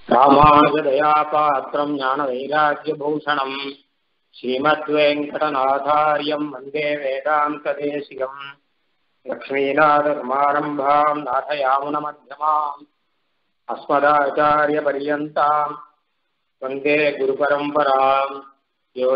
ராமானுஜதயாபாத்திரம் ஞானவைராக்கியபூஷணம் ஸ்ரீமத்வேங்கடநாதாரியம் வந்தே வேதாந்ததேசிகம் லக்ஷ்மீநாதர்மாரம்பாம் நாथयामुनमध्यमाम् अस्मदाचार्यपर्यन्ताम् वन्दे गुरुपरम्पराम् यो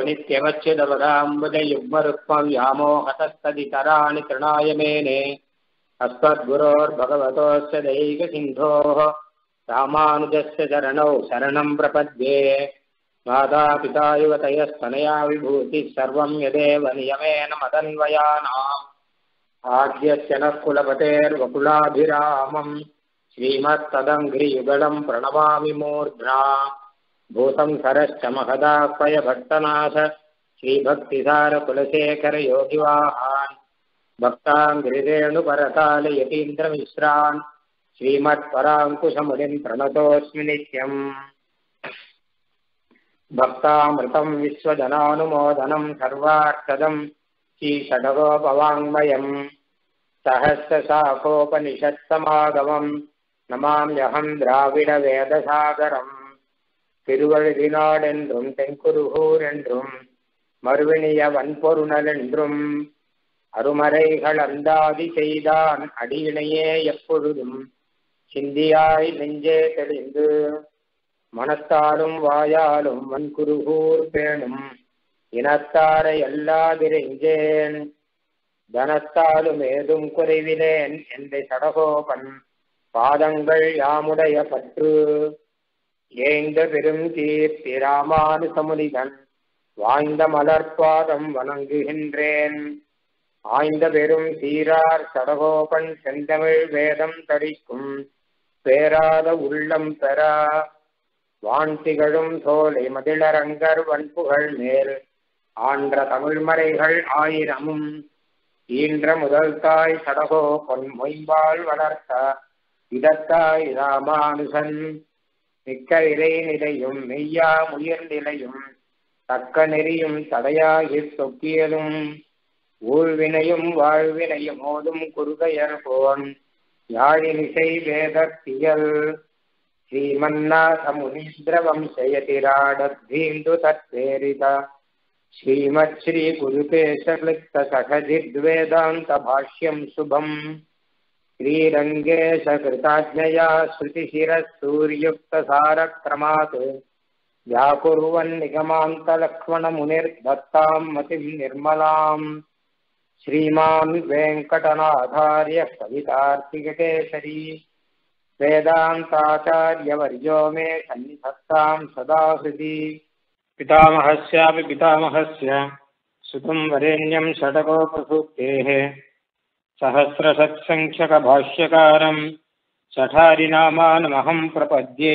नित्यमच्युतपदाम्बुजयुग्मरुक्मव्यामोहतस्तदितराणि तृणाय मेने अस्मद्गुरोर्भगवतोऽस्य दैकसिन्धोः रामानुजस्य चरणौ शरणम् प्रपद्ये मातापिता युवतयस्तनया विभूतिः सर्वम् यदेव नियमेन मदन्वयानाम् आद्यस्य नः कुलपतेर्वकुलाभिरामम् श्रीमत्तदङ्घ्रियुगलम् प्रणमामि मूर्ध्ना भूतम् सरश्च महदाह्वय भट्टनाथ श्रीभक्तिसारकुलशेखरयोगिवाहान् भक्ताङ्घ्रिरेणुपरकालयतीन्द्रमिश्रान् श्रीमत्पराङ्कुशमुनिम् प्रणतोऽस्मि नित्यम् भक्तामृतम् विश्वजनानुमोदनम् सर्वार्थदम् श्रीषडगोपवाङ्मयम् सहस्रशाखोपनिषत्समागमम् नमाम्यहम् द्राविडवेदसागरम् திருவழுதினாடென்றும் தென்குருகூர் என்றும் மறுவினிய வன்பொருணல் என்றும் அருமறைகள் அந்தாதி செய்தான் அடியினையே எப்பொழுதும் சிந்தியாய் நெஞ்சே தெளிந்து மனத்தாலும் வாயாலும் வன்குருகூர் பேணும் இனத்தாரை அல்லாதிரைஞ்சேன் தனத்தாலும் ஏதும் குறைவிலேன் என்ற சடகோபன் பாதங்கள் யாமுடைய பற்று ஏந்த பெரும் கீர்த்தி ராமானுசமுனிதன் வாய்ந்த மலர்பாதம் வணங்குகின்றேன் ஆய்ந்த பெரும் சீரார் சடகோபன் செந்தமிழ் வேதம் தரிக்கும் பேராத உள்ளம் பெறா வான் திகழும் சோலை மதிலரங்கர் வன்புகள் மேல் ஆன்ற தமிழ்மறைகள் ஆயிரமும் ஈன்ற முதல் தாய் சடகோ பொன் மொய்பால் வளர்த்த இதத்தாய் ராமானுசன் மிக்க இறை நிலையும் மெய்யா உயிர் நிலையும் தக்க நெறியும் தடையாகி சொக்கியலும் ஊழ்வினையும் வாழ்வினையும் ஓதும் குறுகையர் போன் யாழினிசை வேதத்தியல் श्रीमन्नाथमुनीन्द्रवंशयतिराडद्धीन्दु तत्प्रेरित श्रीमच्छ्रीगुरुकेशक्लिप्तसखजिद्वेदान्तभाष्यम् शुभम् श्रीरङ्गेशकृताज्ञया श्रुतिशिरः सूर्युक्तसारक्रमात् व्याकुर्वन्निगमान्तलक्ष्मणमुनिर्दत्ताम् मतिम् निर्मलाम् श्रीमान् वेङ्कटनाथार्यः कवितार्तिककेसरी वेदान्ताचार्यवर्यो मे सन्निधत्ताम् सदा हृदि पितामहस्यापि पितामहस्य सुतम् वरेण्यम् षडकोपसूक्तेः सहस्रसत्सङ्ख्यकभाष्यकारम् सठारिनामानमहम् प्रपद्ये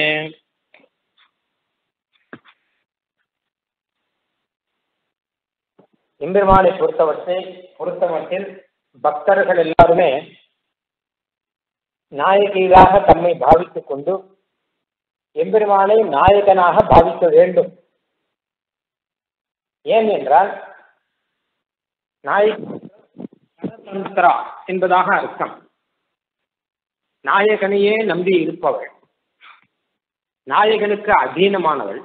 எம்பெருமானை பொறுத்தவற்றை பொறுத்தமட்டில் பக்தர்கள் எல்லாருமே நாயகியாக தம்மை பாவித்துக் கொண்டு எம்பெருமானை நாயகனாக பாவிக்க வேண்டும் ஏன் என்றால் நாயகா என்பதாக அர்த்தம் நாயகனையே நம்பி இருப்பவள் நாயகனுக்கு அதீனமானவள்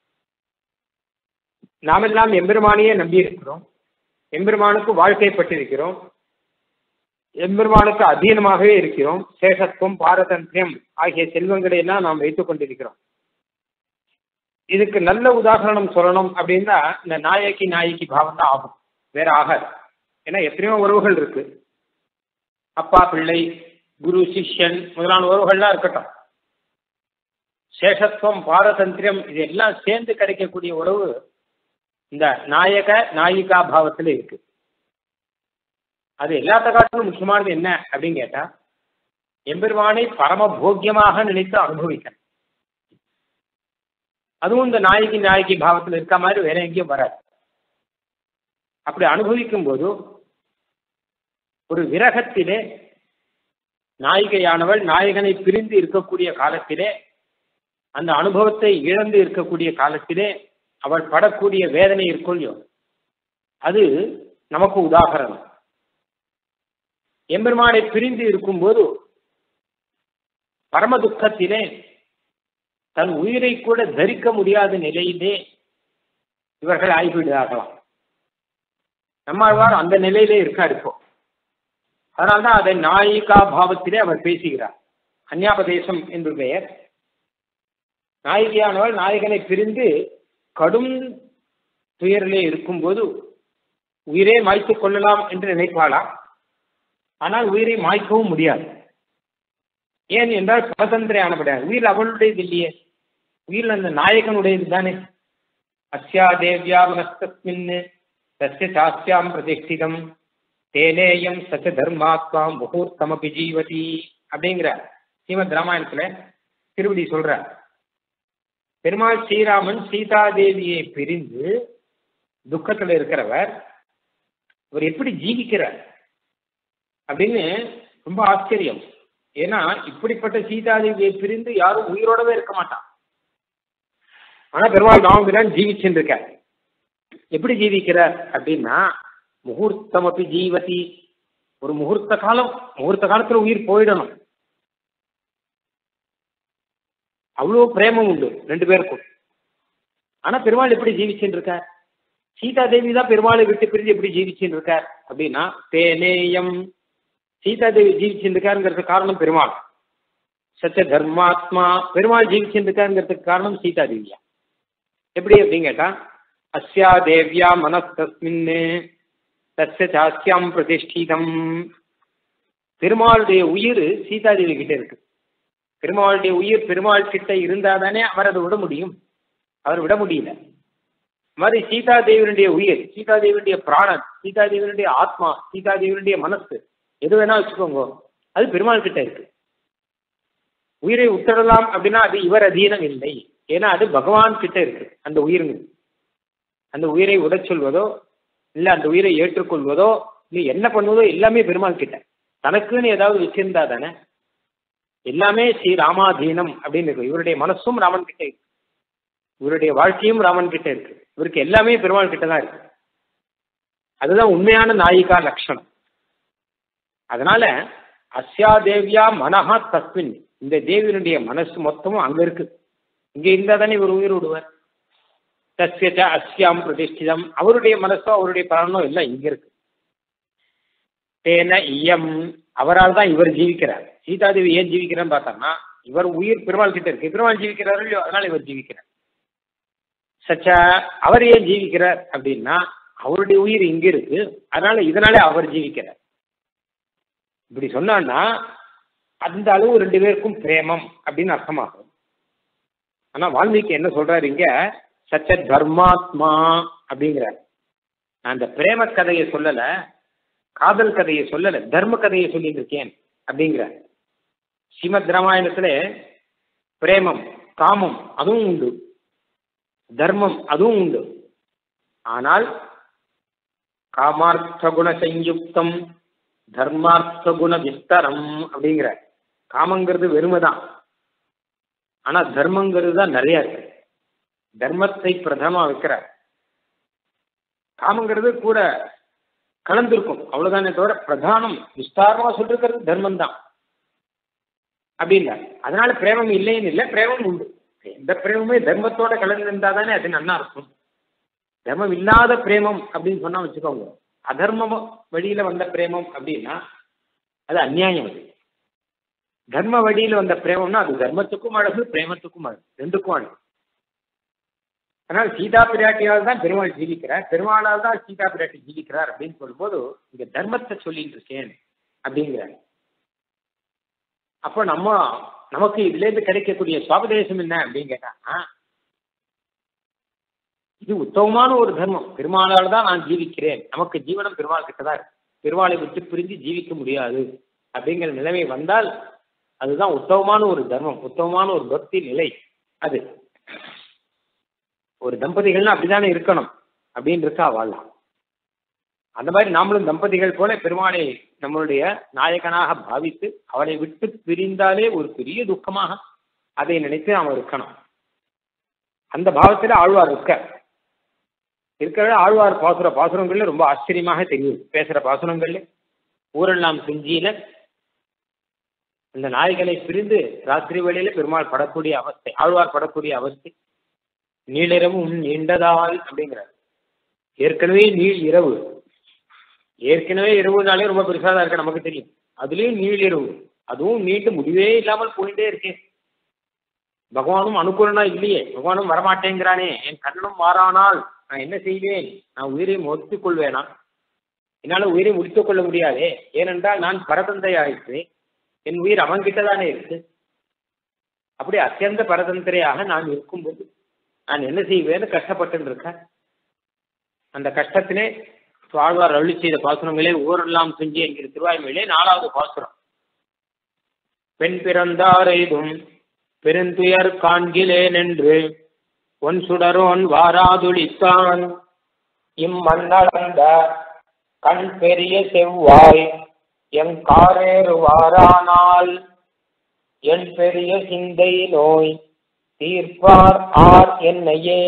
நாமெல்லாம் எம்பெருமானையே நம்பி இருக்கிறோம் எம்பெருமானுக்கு வாழ்க்கைப்பட்டிருக்கிறோம் எம்பெருமானுக்கு அதீனமாகவே இருக்கிறோம் சேஷத்துவம் பாரதந்திரியம் ஆகிய செல்வங்களை எல்லாம் நாம் வைத்துக் கொண்டிருக்கிறோம் இதுக்கு நல்ல உதாரணம் சொல்லணும் அப்படின்னா இந்த நாயகி நாயகி பாவம் தான் ஆகும் வேற ஆகாது ஏன்னா எத்தனையோ உறவுகள் இருக்கு அப்பா பிள்ளை குரு சிஷ்யன் முதலான உறவுகள்லாம் இருக்கட்டும் சேஷத்துவம் பாரதந்திரியம் இது எல்லாம் சேர்ந்து கிடைக்கக்கூடிய உறவு இந்த நாயக நாயிகா பாவத்தில் இருக்கு அது எல்லாத்த காட்டிலும் முக்கியமானது என்ன அப்படின்னு கேட்டா எம்பெருமானை பரம போக்கியமாக நினைத்து அனுபவிக்கணும் அதுவும் இந்த நாயகி நாயகி பாவத்தில் இருக்க மாதிரி வேற எங்கேயும் வராது அப்படி அனுபவிக்கும் போது ஒரு விரகத்திலே நாயிகையானவள் நாயகனை பிரிந்து இருக்கக்கூடிய காலத்திலே அந்த அனுபவத்தை இழந்து இருக்கக்கூடிய காலத்திலே அவள் படக்கூடிய வேதனை இருக்கொள்ளியோ அது நமக்கு உதாகரணம் எம்பெருமானை பிரிந்து இருக்கும்போது பரம துக்கத்திலே தன் உயிரை கூட தரிக்க முடியாத நிலையிலே இவர்கள் ஆகிவிடுகிறார்களாம் நம்மாழ்வார் அந்த நிலையிலே இருக்கார் இப்போ அதனால்தான் அதை நாயிகா பாவத்திலே அவர் பேசுகிறார் அந்யாபதேசம் என்று பெயர் நாயகியானவள் நாயகனை பிரிந்து கடும் துயரிலே இருக்கும்போது உயிரே மாய்த்துக் கொள்ளலாம் என்று நினைப்பாளாம் ஆனால் உயிரை மாய்க்கவும் முடியாது ஏன் என்றால் பரதந்திரை ஆனப்படாது உயிர் அவளுடையது இல்லையே உயிர் அந்த நாயகனுடையது தானே அஸ்யா தேவ்யா மனஸ்தஸ்மின் தஸ்ய சாஸ்தியாம் பிரதிஷ்டிதம் தேனேயம் சச்ச தர்மாத்மா முகூர்த்தமபி ஜீவதி அப்படிங்கிற ஸ்ரீமத் ராமாயணத்துல திருவடி சொல்ற பெருமாள் ஸ்ரீராமன் சீதாதேவியை பிரிந்து துக்கத்துல இருக்கிறவர் இவர் எப்படி ஜீவிக்கிறார் அப்படின்னு ரொம்ப ஆச்சரியம் ஏன்னா இப்படிப்பட்ட சீதாதேவியை பிரிந்து யாரும் உயிரோடவே இருக்க மாட்டான் ஆனா பெருமாள் ராமபிரான் ஜீவிச்சுட்டு இருக்கார் எப்படி ஜீவிக்கிறார் அப்படின்னா முகூர்த்தம் அப்படி ஜீவதி ஒரு முகூர்த்த காலம் முகூர்த்த காலத்துல உயிர் போயிடணும் அவ்வளோ பிரேமம் உண்டு ரெண்டு பேருக்கும் ஆனா பெருமாள் எப்படி ஜீவிச்சுட்டு இருக்கார் சீதா தேவி தான் பெருமாளை விட்டு பிரிஞ்சு எப்படி ஜீவிச்சுட்டு இருக்கார் அப்படின்னா தேனேயம் சீதா தேவி ஜீவிச்சுட்டு இருக்காருங்கிறதுக்கு காரணம் பெருமாள் சச்ச தர்மாத்மா பெருமாள் ஜீவிச்சுட்டு இருக்காருங்கிறதுக்கு காரணம் சீதா தேவியா எப்படி அப்படின்னு கேட்டா அஸ்யா தேவ்யா மனஸ்தஸ்மின் தஸ்ய சாஸ்தியாம் பிரதிஷ்டிதம் பெருமாளுடைய உயிர் சீதாதேவி கிட்ட இருக்கு பெருமாளுடைய உயிர் பெருமாள் கிட்ட இருந்தா தானே அவர் அதை விட முடியும் அவர் விட முடியல மாதிரி சீதாதேவியனுடைய உயிர் சீதாதேவியுடைய பிராணன் சீதாதேவியனுடைய ஆத்மா சீதாதேவியனுடைய மனசு எது வேணா வச்சுக்கோங்க அது பெருமாள் கிட்ட இருக்கு உயிரை உத்தரலாம் அப்படின்னா அது இவர் அதீனம் இல்லை ஏன்னா அது பகவான் கிட்ட இருக்கு அந்த உயிருங்க அந்த உயிரை உட சொல்வதோ இல்ல அந்த உயிரை ஏற்றுக்கொள்வதோ இல்ல என்ன பண்ணுவதோ எல்லாமே பெருமாள் கிட்ட தனக்குன்னு ஏதாவது வச்சிருந்தா தானே எல்லாமே ஸ்ரீ ராமாதீனம் அப்படின்னு இருக்கு இவருடைய மனசும் ராமன் கிட்ட இருக்கு இவருடைய வாழ்க்கையும் ராமன் கிட்ட இருக்கு இவருக்கு எல்லாமே பெருமாள் கிட்ட தான் இருக்கு அதுதான் உண்மையான நாயிகா லட்சணம் அதனால அஸ்யா தேவியா மனஹா தஸ்மின் இந்த தேவியினுடைய மனசு மொத்தமும் அங்க இருக்கு இங்க இருந்தா தானே இவர் உயிர் விடுவார் தஸ்யச்ச அஸ்யாம் பிரதிஷ்டிதம் அவருடைய மனசோ அவருடைய பிராணோ எல்லாம் இங்க இருக்கு தேன இயம் அவரால் தான் இவர் ஜீவிக்கிறார் சீதாதேவி ஏன் ஜீவிக்கிறான்னு பார்த்தோம்னா இவர் உயிர் பெருமாள் கிட்ட இருக்கு பெருமாள் ஜீவிக்கிறார் இல்லையோ அதனால இவர் ஜீவிக்கிறார் சச்ச அவர் ஏன் ஜீவிக்கிறார் அப்படின்னா அவருடைய உயிர் இங்க இருக்கு அதனால இதனாலே அவர் ஜீவிக்கிறார் இப்படி சொன்னான்னா அந்த அளவு ரெண்டு பேருக்கும் பிரேமம் அப்படின்னு அர்த்தமாகும் ஆனா வால்மீகி என்ன சொல்றாரு இங்க சச்ச தர்மாத்மா அப்படிங்கிறார் நான் அந்த பிரேம கதையை சொல்லல காதல் கதையை சொல்லல தர்ம கதையை சொல்லிட்டு இருக்கேன் அப்படிங்கிறார் ஸ்ரீமத் ராமாயணத்துல பிரேமம் காமம் அதுவும் உண்டு தர்மம் அதுவும் உண்டு ஆனால் காமார்த்த குண சயுக்தம் தர்மார்த்த குண விஸ்தரம் அப்படிங்கிற காமங்கிறது வெறுமைதான் ஆனா தர்மங்கிறது தான் நிறைய இருக்கு தர்மத்தை பிரதமா வைக்கிறார் காமங்கிறது கூட கலந்திருக்கும் அவ்வளவுதானே தவிர பிரதானம் விஸ்தாரமா சொல்லிருக்கிறது தர்மம் தான் அப்படின்னா அதனால பிரேமம் இல்லைன்னு இல்லை பிரேமம் உண்டு எந்த பிரேமமே தர்மத்தோட கலந்து இருந்தா தானே அது நல்லா இருக்கும் தர்மம் இல்லாத பிரேமம் அப்படின்னு சொன்னா வச்சுக்கோங்க அதர்ம வழியில வந்த பிரேமம் அப்படின்னா அது அந்நியாயம் அது தர்ம வழியில வந்த பிரேமம்னா அது தர்மத்துக்கும் அழகு பிரேமத்துக்கும் அழகு ரெண்டுக்கும் அழகு ஆனால் சீதா பிராட்டியால் தான் பெருமாள் ஜீவிக்கிறார் பெருமாளால் தான் சீதா பிராட்டி ஜீவிக்கிறார் அப்படின்னு சொல்லும்போது இங்க தர்மத்தை சொல்லிட்டு இருக்கேன் அப்படிங்கிறார் அப்போ நம்ம நமக்கு இதுல இருந்து கிடைக்கக்கூடிய சுவாபதேசம் என்ன அப்படின்னு கேட்டா இது உத்தமமான ஒரு தர்மம் பெருமாளால் தான் நான் ஜீவிக்கிறேன் நமக்கு ஜீவனம் பெருமாள் கிட்ட தான் இருக்கு பெருமாளை விட்டு பிரிஞ்சு ஜீவிக்க முடியாது அப்படிங்கிற நிலைமை வந்தால் அதுதான் உத்தமமான ஒரு தர்மம் உத்தமமான ஒரு பக்தி நிலை அது ஒரு தம்பதிகள்னா அப்படிதானே இருக்கணும் அப்படின்னு இருக்கா வாழலாம் அந்த மாதிரி நாமளும் தம்பதிகள் போல பெருமாளை நம்மளுடைய நாயகனாக பாவித்து அவளை விட்டு பிரிந்தாலே ஒரு பெரிய துக்கமாக அதை நினைத்து நாம் இருக்கணும் அந்த பாவத்தில் ஆழ்வார் இருக்க இருக்கிற ஆழ்வார் பாசுர பாசுரங்கள்ல ரொம்ப ஆச்சரியமாக தெரியுது பேசுற பாசுரங்கள்ல ஊரெல்லாம் செஞ்சியில இந்த நாய்களை பிரிந்து ராத்திரி வேளையில பெருமாள் படக்கூடிய அவஸ்தை ஆழ்வார் படக்கூடிய அவஸ்தை நீளிரவும் நீண்டதால் அப்படிங்கிறார் ஏற்கனவே நீள் இரவு ஏற்கனவே இரவுனாலே ரொம்ப பெருசாக தான் இருக்கு நமக்கு தெரியும் அதுலேயும் நீள் இரவு அதுவும் நீண்டு முடிவே இல்லாமல் போயிட்டே இருக்கேன் பகவானும் அனுகூலனா இல்லையே பகவானும் வரமாட்டேங்கிறானே என் கண்ணனும் மாறானால் நான் என்ன செய்வேன் நான் உயிரை முடித்துக் கொள்வேனா என்னால் உயிரை முடித்துக் கொள்ள முடியாதே ஏனென்றால் நான் பரதந்தை ஆயிற்று என் உயிர் அவன்கிட்ட தானே இருக்கு அப்படி அத்தியந்த பரதந்திரையாக நான் இருக்கும்போது நான் என்ன செய்வேன்னு கஷ்டப்பட்டு இருக்கேன் அந்த கஷ்டத்திலே வாழ்வார் அருளி செய்த பாசுரங்களே ஊரெல்லாம் துஞ்சி என்கிற திருவாய்மொழியிலே நாலாவது பாசுரம் பெண் பிறந்தார் எய்தும் பெருந்துயர் காண்கிலேன் என்று ஒன் சுடரோன் வாராதுளித்தான் இம்மண்ணளந்த கண் பெரிய செவ்வாய் எங்காரேறுவாரானால் என் பெரிய சிந்தை நோய் தீர்ப்பார் ஆர் என்னையே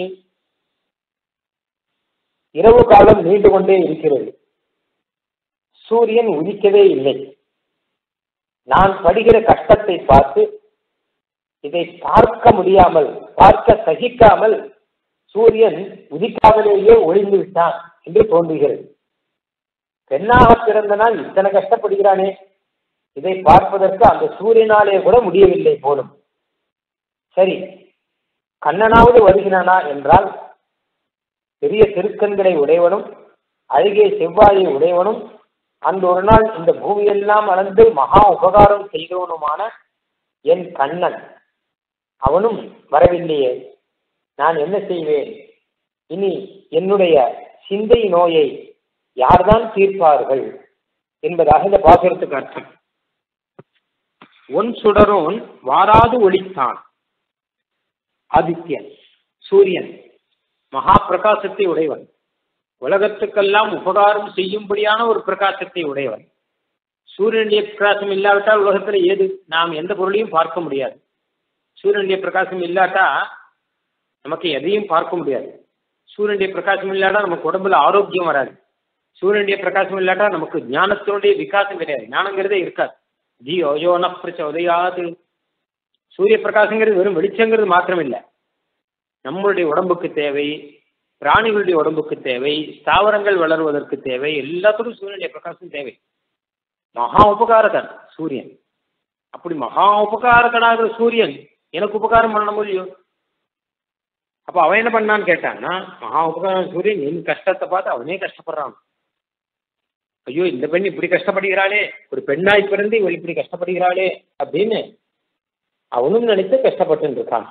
இரவு காலம் நீண்டு கொண்டே இருக்கிறது சூரியன் உதிக்கவே இல்லை நான் படுகிற கஷ்டத்தை பார்த்து இதை பார்க்க முடியாமல் பார்க்க சகிக்காமல் சூரியன் உதிக்காமலேயே ஒளிந்து விட்டான் என்று தோன்றுகிறது பெண்ணாக பிறந்த நாள் இத்தனை கஷ்டப்படுகிறானே இதை பார்ப்பதற்கு அந்த சூரியனாலே கூட முடியவில்லை போலும் சரி கண்ணனாவது வருகிறானா என்றால் பெரிய திருக்கண்களை உடையவனும் அழகிய செவ்வாயை உடையவனும் அந்த ஒரு நாள் இந்த பூமியெல்லாம் அளந்து மகா உபகாரம் செய்தவனுமான என் கண்ணன் அவனும் வரவில்லையே நான் என்ன செய்வேன் இனி என்னுடைய சிந்தை நோயை யார்தான் தீர்ப்பார்கள் என்பதாக இந்த பாசுரத்துக்கு அர்த்தம் ஒன் சுடரோன் வாராது ஒளித்தான் ஆதித்யன் சூரியன் மகா பிரகாசத்தை உடையவன் உலகத்துக்கெல்லாம் உபகாரம் செய்யும்படியான ஒரு பிரகாசத்தை உடையவன் சூரியனுடைய பிரகாசம் இல்லாவிட்டால் உலகத்துல ஏது நாம் எந்த பொருளையும் பார்க்க முடியாது சூரியனுடைய பிரகாசம் இல்லாட்டா நமக்கு எதையும் பார்க்க முடியாது சூரியனுடைய பிரகாசம் இல்லாட்டா நமக்கு உடம்புல ஆரோக்கியம் வராது சூரியனுடைய பிரகாசம் இல்லாட்டா நமக்கு ஞானத்தினுடைய விகாசம் கிடையாது ஞானங்கிறதே இருக்காது ஜி ஓயோன பிரச்சோதயாது சூரிய பிரகாசங்கிறது வெறும் வெளிச்சங்கிறது மாத்திரம் இல்லை நம்மளுடைய உடம்புக்கு தேவை பிராணிகளுடைய உடம்புக்கு தேவை ஸ்தாவரங்கள் வளருவதற்கு தேவை எல்லாத்துக்கும் சூரியனுடைய பிரகாசம் தேவை மகா உபகாரகன் சூரியன் அப்படி மகா உபகாரகனாகிற சூரியன் எனக்கு உபகாரம் பண்ண முடியும் அப்ப அவன் என்ன பண்ணான்னு கேட்டான்னா மகா உபகாரம் சூரியன் என் கஷ்டத்தை பார்த்து அவனே கஷ்டப்படுறான் ஐயோ இந்த பெண் இப்படி கஷ்டப்படுகிறாளே ஒரு பெண்ணாய் பிறந்து இவள் இப்படி கஷ்டப்படுகிறாளே அப்படின்னு அவனும் நினைத்து கஷ்டப்பட்டு இருக்கான்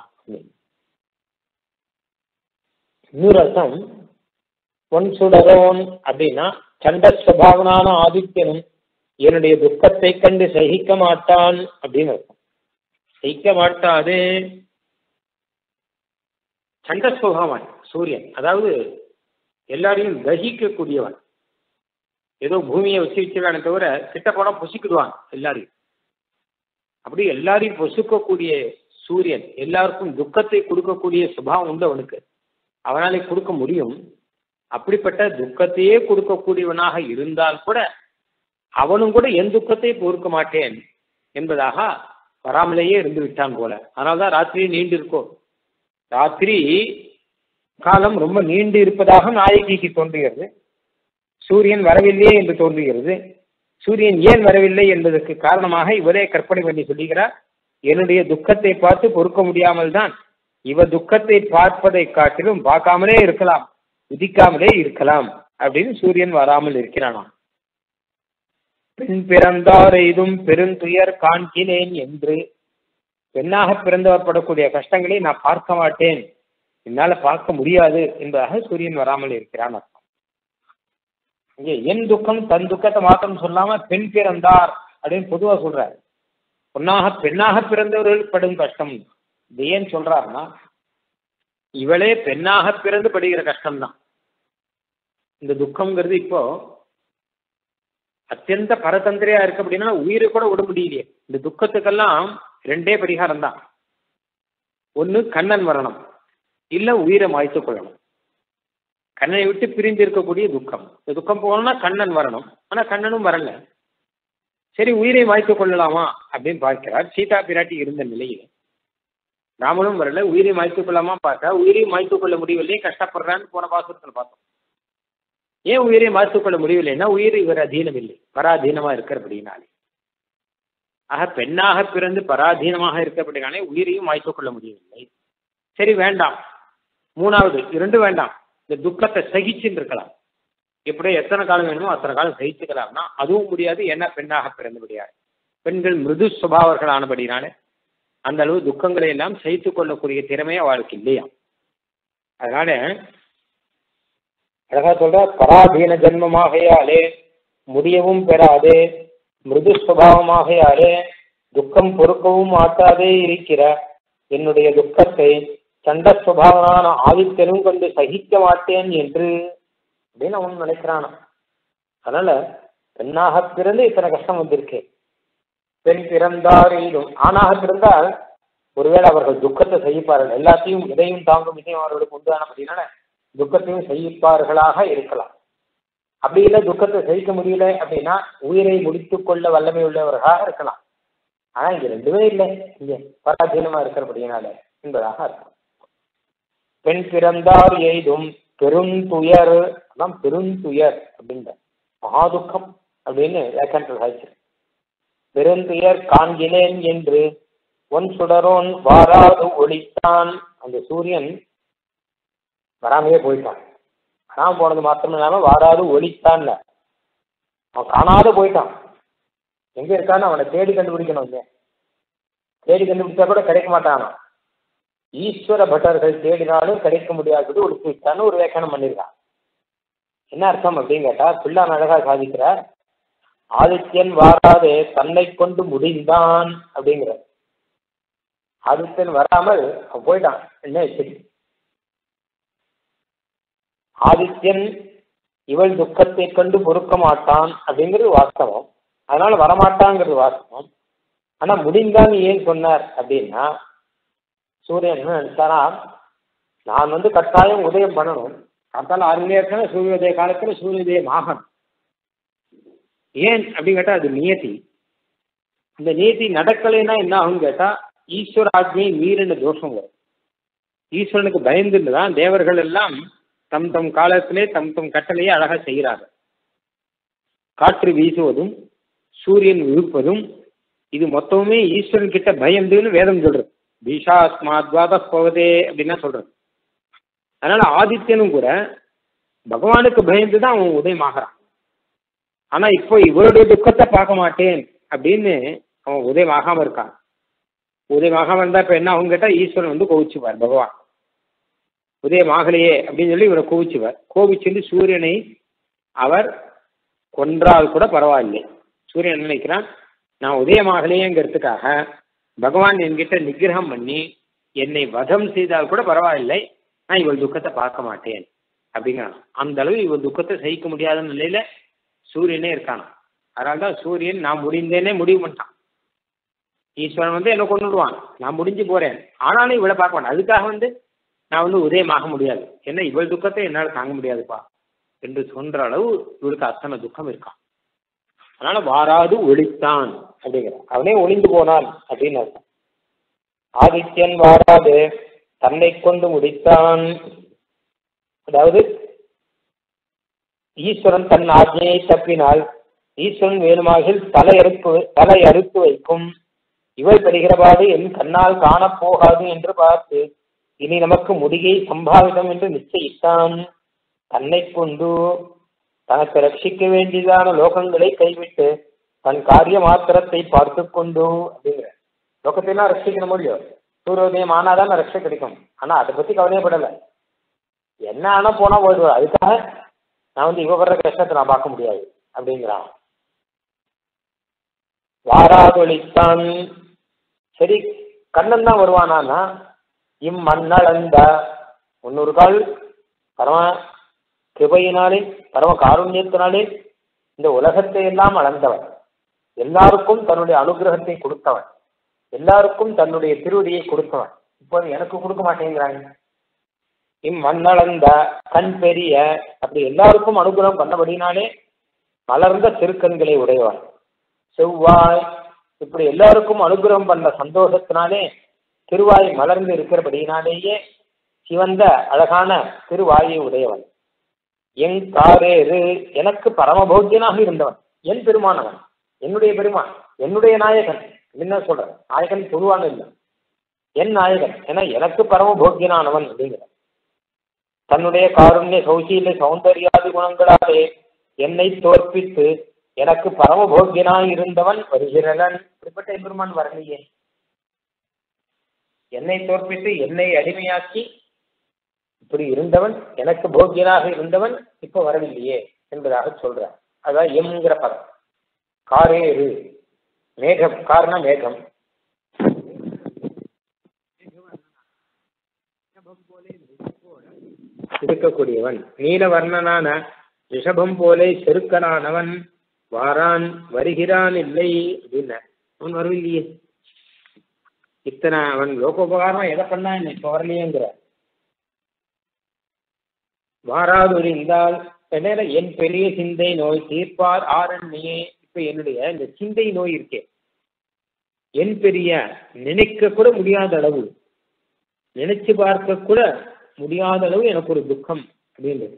இன்னொரு அர்த்தம் பொன் சுடரோன் அப்படின்னா சண்ட சுபாவனான ஆதித்யனும் என்னுடைய துக்கத்தை கண்டு சகிக்க மாட்டான் அப்படின்னு அர்த்தம் சகிக்க மாட்டாது சண்ட சுபாவன் சூரியன் அதாவது எல்லாரையும் தகிக்கக்கூடியவன் ஏதோ பூமியை வச்சு வச்சுக்கானே தவிர கிட்ட போனால் பொசிக்கிடுவான் எல்லாரையும் அப்படி எல்லாரையும் பொசுக்கக்கூடிய சூரியன் எல்லாருக்கும் துக்கத்தை கொடுக்கக்கூடிய சுபாவம் உண்டு அவனுக்கு அவனாலே கொடுக்க முடியும் அப்படிப்பட்ட துக்கத்தையே கொடுக்கக்கூடியவனாக இருந்தால் கூட அவனும் கூட என் துக்கத்தை பொறுக்க மாட்டேன் என்பதாக வராமலேயே இருந்து விட்டான் போல அதனால்தான் ராத்திரி நீண்டு இருக்கும் ராத்திரி காலம் ரொம்ப நீண்டு இருப்பதாக நாயகிக்கு தோன்றுகிறது சூரியன் வரவில்லையே என்று தோன்றுகிறது சூரியன் ஏன் வரவில்லை என்பதற்கு காரணமாக இவரே கற்பனை பண்ணி சொல்லுகிறார் என்னுடைய துக்கத்தை பார்த்து பொறுக்க முடியாமல் தான் இவ துக்கத்தை பார்ப்பதை காட்டிலும் பார்க்காமலே இருக்கலாம் உதிக்காமலே இருக்கலாம் அப்படின்னு சூரியன் வராமல் இருக்கிறானாம் பெண் பிறந்தார் எய்தும் பெருந்துயர் காண்கிறேன் என்று பெண்ணாக பிறந்தவர் படக்கூடிய கஷ்டங்களை நான் பார்க்க மாட்டேன் என்னால பார்க்க முடியாது என்பதாக சூரியன் வராமல் இருக்கிறான் அர்த்தம் இங்கே என் துக்கம் தன் துக்கத்தை மாத்திரம் சொல்லாம பெண் பிறந்தார் அப்படின்னு பொதுவா சொல்றாரு பொண்ணாக பெண்ணாக பிறந்தவர்கள் படும் கஷ்டம் இது ஏன் சொல்றாருன்னா இவளே பெண்ணாக பிறந்து படுகிற கஷ்டம்தான் இந்த துக்கம்ங்கிறது இப்போ அத்தியந்த பரதந்திரையா இருக்கு அப்படின்னா உயிரை கூட விட முடியலையே இந்த துக்கத்துக்கெல்லாம் ரெண்டே பரிகாரம் தான் ஒன்று கண்ணன் வரணும் இல்லை உயிரை மாய்த்து கொள்ளணும் கண்ணனை விட்டு பிரிந்து இருக்கக்கூடிய துக்கம் இந்த துக்கம் போகணும்னா கண்ணன் வரணும் ஆனால் கண்ணனும் வரல சரி உயிரை மாய்த்து கொள்ளலாமா அப்படின்னு பார்க்கிறார் சீதா பிராட்டி இருந்த நிலையில் ராமனும் வரல உயிரை மாய்த்து கொள்ளாமா பார்த்தா உயிரை மாய்த்து கொள்ள முடியவில்லை கஷ்டப்படுறான்னு போன பாசுரத்தில் பார்த்தோம் ஏன் உயிரை மாய்த்து கொள்ள முடியவில்லைன்னா உயிர் இவர் அதீனம் இல்லை பராதீனமா இருக்கிறபடினாலே ஆக பெண்ணாக பிறந்து பராதீனமாக இருக்கிறபடினாலே உயிரையும் மாய்த்து கொள்ள முடியவில்லை சரி வேண்டாம் மூணாவது இரண்டு வேண்டாம் இந்த துக்கத்தை சகிச்சுன்னு இருக்கலாம் எப்படியோ எத்தனை காலம் வேணுமோ அத்தனை காலம் சகிச்சுக்கலாம்னா அதுவும் முடியாது ஏன்னா பெண்ணாக பிறந்து முடியாது பெண்கள் மிருது சுபாவர்கள் ஆனபடினாலே அந்த அளவு துக்கங்களை எல்லாம் சகித்து கொள்ளக்கூடிய திறமை அவளுக்கு இல்லையா அதனால அழகா சொல்ற பராதீன ஜென்மமாகையாலே முடியவும் பெறாதே மிருது சுபாவமாகையாலே துக்கம் பொறுக்கவும் மாட்டாதே இருக்கிற என்னுடைய துக்கத்தை சண்ட சுபாவனான ஆதித்தனும் கொண்டு சகிக்க மாட்டேன் என்று அப்படின்னு அவன் நினைக்கிறானா அதனால பெண்ணாக பிறந்து இத்தனை கஷ்டம் வந்திருக்கு பெண் பிறந்தாரிலும் ஆணாக பிறந்தால் ஒருவேளை அவர்கள் துக்கத்தை சகிப்பார்கள் எல்லாத்தையும் இதையும் தாங்கும் இதையும் அவர்களுக்கு உண்டான அப்படின்னா துக்கத்தையும் சகிப்பார்களாக இருக்கலாம் அப்படி இல்லை துக்கத்தை சகிக்க முடியல அப்படின்னா உயிரை முடித்துக் கொள்ள வல்லமை உள்ளவர்களாக இருக்கலாம் ஆனா இங்க ரெண்டுமே இல்லை இங்க பராதீனமா இருக்கிறபடினால என்பதாக இருக்கும் பெண் பிறந்தார் எய்தும் பெருந்துயர் அதான் பெருந்துயர் அப்படின்ற மகாதுக்கம் அப்படின்னு வியாக்கியானத்தில் சாதிச்சு பெருந்துயர் காண்கிலேன் என்று ஒன் சுடரோன் வாராது ஒளித்தான் அந்த சூரியன் வராமையே போயிட்டான் வராம போனது மாத்திரம் இல்லாம வாராது ஒளித்தான் அவன் காணாத போயிட்டான் எங்க இருக்கான்னு அவனை தேடி கண்டுபிடிக்கணும் இல்லையா தேடி கண்டுபிடிச்சா கூட கிடைக்க மாட்டானா ஈஸ்வர பட்டர்கள் தேடினாலும் கிடைக்க முடியாதது ஒரு விட்டான்னு ஒரு வியாக்கியானம் பண்ணியிருக்கான் என்ன அர்த்தம் அப்படின்னு கேட்டா பிள்ளான் அழகா சாதிக்கிறார் ஆதித்யன் வாராதே தன்னை கொண்டு முடிந்தான் அப்படிங்கிற ஆதித்யன் வராமல் அவன் போயிட்டான் என்ன சரி ஆதித்யன் இவள் துக்கத்தை கண்டு பொறுக்க மாட்டான் அப்படிங்கிறது வாஸ்தவம் அதனால வரமாட்டாங்கிறது வாஸ்தவம் ஆனா முடிந்தான்னு ஏன் சொன்னார் அப்படின்னா சூரியன் என்ன நினைச்சாரா நான் வந்து கட்டாயம் உதயம் பண்ணணும் காத்தால ஆறு மணி இருக்கணும் சூரியோதய காலத்துல சூரியோதயம் ஆகணும் ஏன் அப்படின்னு கேட்டா அது நியதி இந்த நியதி நடக்கலைன்னா என்ன ஆகும் கேட்டா ஈஸ்வர ஆஜ்ஞை மீறின தோஷம் வரும் ஈஸ்வரனுக்கு பயந்துன்னு தான் தேவர்கள் எல்லாம் தம் தம் காலத்திலே தம் தம் கட்டளையை அழகா செய்கிறார்கள் காற்று வீசுவதும் சூரியன் விழுப்பதும் இது மொத்தமுமே ஈஸ்வரன் கிட்ட பயந்துன்னு வேதம் சொல்றது பீஷாஸ்மாத்வாத போவதே அப்படின்னா சொல்றது அதனால ஆதித்யனும் கூட பகவானுக்கு பயந்து தான் அவன் உதயமாகறான் ஆனா இப்போ இவருடைய துக்கத்தை பார்க்க மாட்டேன் அப்படின்னு அவன் உதயமாகாம இருக்கான் உதயமாகாம இருந்தா இப்ப என்ன அவங்க கேட்டா ஈஸ்வரன் வந்து கோவிச்சுவார் பகவான் உதயமாகலையே அப்படின்னு சொல்லி இவரை கோவிச்சுவார் கோவிச்சுட்டு சூரியனை அவர் கொன்றால் கூட பரவாயில்லை சூரியன் நினைக்கிறான் நான் உதயமாகலையேங்கிறதுக்காக பகவான் என்கிட்ட நிகிரகம் பண்ணி என்னை வதம் செய்தால் கூட பரவாயில்லை நான் இவள் துக்கத்தை பார்க்க மாட்டேன் அப்படிங்கிறான் அந்த அளவு இவள் துக்கத்தை சகிக்க முடியாத நிலையில சூரியனே இருக்கானா அதனால தான் சூரியன் நான் முடிந்தேனே முடிவு பண்ணிட்டான் ஈஸ்வரன் வந்து என்ன கொண்டுடுவான் நான் முடிஞ்சு போறேன் ஆனாலும் இவளை பார்க்க மாட்டேன் அதுக்காக வந்து நான் வந்து உதயமாக முடியாது ஏன்னா இவள் துக்கத்தை என்னால் தாங்க முடியாதுப்பா என்று சொல்ற அளவு இவளுக்கு அத்தனை துக்கம் இருக்கான் அதனால வாராது ஒளித்தான் அப்படிங்கிற அவனே ஒளிந்து போனான் அப்படின்னு அர்த்தம் ஆதித்யன் வாராது தன்னை கொண்டு முடித்தான் அதாவது ஈஸ்வரன் தன் ஆஜையை தப்பினால் ஈஸ்வரன் வேணுமாகில் தலை அறுப்பு தலை அறுத்து வைக்கும் இவள் பெறுகிறபாடு என் கண்ணால் காணப்போகாது என்று பார்த்து இனி நமக்கு முடிகை சம்பாவிதம் என்று நிச்சயித்தான் தன்னை கொண்டு தனக்கு ரட்சிக்க வேண்டியதான லோகங்களை கைவிட்டு தன் காரிய மாத்திரத்தை பார்த்து கொண்டு அப்படிங்கிற லோகத்தையெல்லாம் ரட்சிக்கணும் முடியும் சூரியோதயம் ஆனாதான் ரட்சை கிடைக்கும் ஆனா அதை பத்தி கவலையப்படலை என்ன ஆனா போனா போயிடுவார் அதுக்காக நான் வந்து இவ வர்ற கஷ்டத்தை நான் பார்க்க முடியாது அப்படிங்கிறான் வாராதொழித்தான் சரி கண்ணன் தான் வருவானா இம்மண்ணளந்த முன்னொரு கால் பரம கிருபையினாலே பரம காருண்யத்தினாலே இந்த உலகத்தை எல்லாம் அளந்தவன் எல்லாருக்கும் தன்னுடைய அனுகிரகத்தை கொடுத்தவன் எல்லாருக்கும் தன்னுடைய திருவடியை கொடுத்தவன் இப்போ எனக்கு கொடுக்க மாட்டேங்கிறாங்க இம்மண்ணளந்த கண் பெரிய அப்படி எல்லாருக்கும் அனுகிரகம் பண்ணபடினாலே மலர்ந்த திருக்கண்களை உடையவன் செவ்வாய் இப்படி எல்லாருக்கும் அனுகிரகம் பண்ண சந்தோஷத்தினாலே திருவாய் மலர்ந்து இருக்கிறபடியினாலேயே சிவந்த அழகான திருவாயை உடையவன் என் காரேறு எனக்கு பரமபோக்கியனாக இருந்தவன் என் பெருமானவன் என்னுடைய பெருமான் என்னுடைய நாயகன் என்ன சொல்ற நாயகன் பொதுவான இல்லை என் நாயகன் என எனக்கு பரமபோக்கியனானவன் அப்படிங்கிற தன்னுடைய காருண்ய சௌசீல சௌந்தர்யாதி குணங்களாலே என்னை தோற்பித்து எனக்கு பரமபோக்கியனாய் இருந்தவன் வருகிறவன் இப்படிப்பட்ட எம்பெருமான் வரலையே என்னை தோற்பித்து என்னை அடிமையாக்கி இப்படி இருந்தவன் எனக்கு போக்கியனாக இருந்தவன் இப்ப வரவில்லையே என்பதாக சொல்றார் அதான் எம்ங்கிற பதம் காரேறு மேகம் காரண மேகம் இருக்கக்கூடியவன் நீலவர்ணனான ரிஷபம் போலே செருக்கனானவன் வாரான் வருகிறான் இல்லை அப்படின்ன அவன் வரவில்லையே இத்தனை அவன் லோகோபகாரமா எதை பண்ணான் இப்ப வரலையேங்கிற வாராதுரிந்தால் என்னென்ன என் பெரிய சிந்தை நோய் தீர்ப்பார் ஆரண்யே இப்ப என்னுடைய இந்த சிந்தை நோய் இருக்கே என் பெரிய நினைக்க கூட முடியாத அளவு நினைச்சு பார்க்க கூட முடியாத அளவு எனக்கு ஒரு துக்கம் அப்படின்றது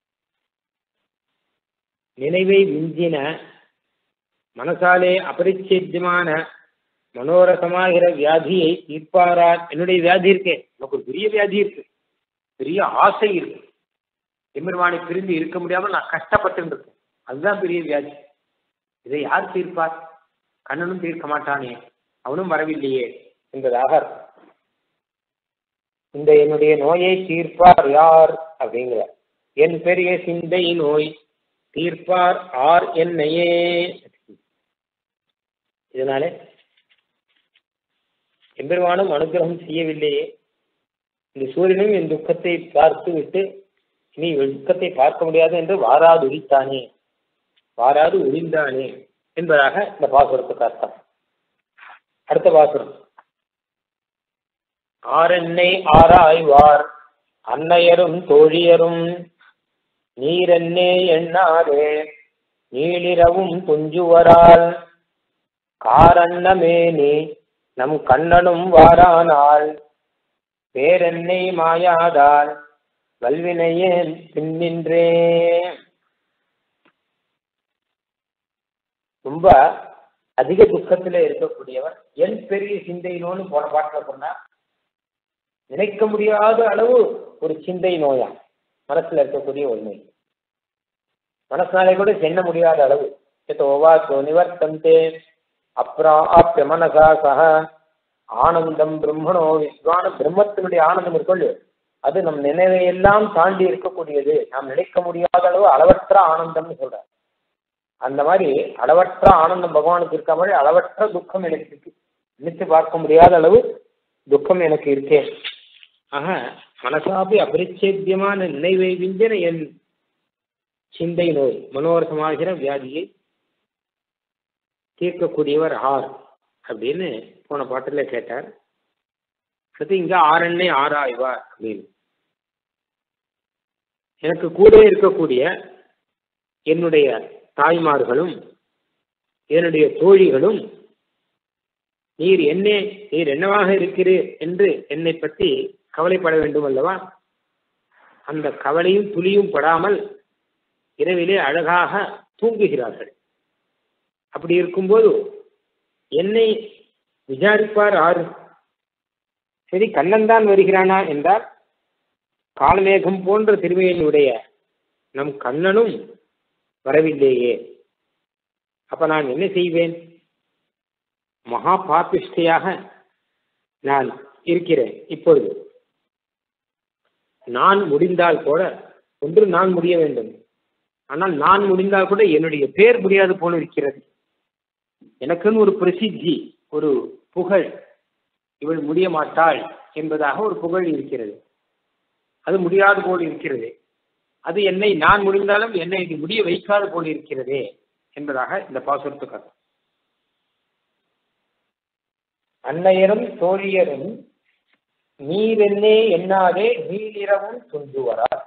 நினைவை விஞ்சின மனசாலே அபரிச்சேத்தியமான மனோரசமாகிற வியாதியை தீர்ப்பாரார் என்னுடைய வியாதி இருக்கே எனக்கு ஒரு பெரிய வியாதி இருக்கு பெரிய ஆசை இருக்கு எம்பெருமானை பிரிந்து இருக்க முடியாமல் நான் கஷ்டப்பட்டு இருக்கேன் அதுதான் பெரிய வியாதி இதை யார் தீர்ப்பார் கண்ணனும் தீர்க்க மாட்டானே அவனும் வரவில்லையே என்பதாக இந்த என்னுடைய நோயை தீர்ப்பார் யார் அப்படிங்கிற என் பெரிய சிந்தை நோய் தீர்ப்பார் ஆர் என்னையே இதனாலே எம்பெருமானும் அனுகிரகம் செய்யவில்லையே இந்த சூரியனும் என் துக்கத்தை பார்த்து விட்டு இனி துக்கத்தை பார்க்க முடியாது என்று வாராது உரித்தானே வாராது உரிந்தானே என்பதாக இந்த பாசுரத்துக்கு அர்த்தம் அடுத்த பாசுரம் ஆரென்னை ஆராய்வார் அன்னையரும் தோழியரும் நீரென்னே எண்ணாதே நீளிரவும் துஞ்சுவரால் காரன்னமேனி நம் கண்ணனும் வாரானால் பேரென்னை மாயாதால் வல்வினையேன் பின்னின்றே ரொம்ப அதிக துக்கத்துல இருக்கக்கூடியவர் என் பெரிய சிந்தையினோன்னு போன பாட்டுல சொன்னா நினைக்க முடியாத அளவு ஒரு சிந்தை நோயா மனசுல இருக்கக்கூடிய ஒரு நோய் மனசுனாலே கூட சென்ன முடியாத அளவு ஓவாச்சோ நிவர்த்தந்தே அப்ராப்ய மனசா சக ஆனந்தம் பிரம்மணோ விஸ்வான பிரம்மத்தினுடைய ஆனந்தம் இருக்கொள்ளு அது நம் நினைவையெல்லாம் தாண்டி இருக்கக்கூடியது நாம் நினைக்க முடியாத அளவு அளவற்ற ஆனந்தம்னு சொல்றார் அந்த மாதிரி அளவற்ற ஆனந்தம் பகவானுக்கு இருக்க மாதிரி அளவற்ற துக்கம் எனக்கு இருக்கு நினைத்து பார்க்க முடியாத அளவு துக்கம் எனக்கு இருக்கே ஆக மனசாபி அபரிச்சேத்தியமான நினைவை விஞ்சன என் சிந்தை நோய் மனோரசமாகிற வியாதியை தீர்க்கக்கூடியவர் ஆர் அப்படின்னு போன பாட்டுல கேட்டார் அடுத்து இங்க ஆறெண்ணை ஆராய்வார் அப்படின்னு எனக்கு கூட இருக்கக்கூடிய என்னுடைய தாய்மார்களும் என்னுடைய தோழிகளும் நீர் என்னே நீர் என்னவாக இருக்கிறீர் என்று என்னை பற்றி கவலைப்பட வேண்டும் அல்லவா அந்த கவலையும் துளியும் படாமல் இரவிலே அழகாக தூங்குகிறார்கள் அப்படி இருக்கும்போது என்னை விசாரிப்பார் ஆறு சரி கண்ணன் தான் வருகிறானா என்றால் காலமேகம் போன்ற திருமையினுடைய நம் கண்ணனும் வரவில்லையே அப்ப நான் என்ன செய்வேன் மகா பாபிஷ்டையாக நான் இருக்கிறேன் இப்பொழுது நான் முடிந்தால் கூட ஒன்று நான் முடிய வேண்டும் ஆனால் நான் முடிந்தால் கூட என்னுடைய பேர் முடியாது போல இருக்கிறது எனக்குன்னு ஒரு பிரசித்தி ஒரு புகழ் இவள் முடிய மாட்டாள் என்பதாக ஒரு புகழ் இருக்கிறது அது முடியாது போல் இருக்கிறது அது என்னை நான் முடிந்தாலும் என்னை இது முடிய வைக்காது போல் இருக்கிறதே என்பதாக இந்த பாசுரத்துக்கு அர்த்தம் அன்னையரும் தோழியரும் நீரென்னே எண்ணாதே நீரிரவும் துஞ்சுவரார்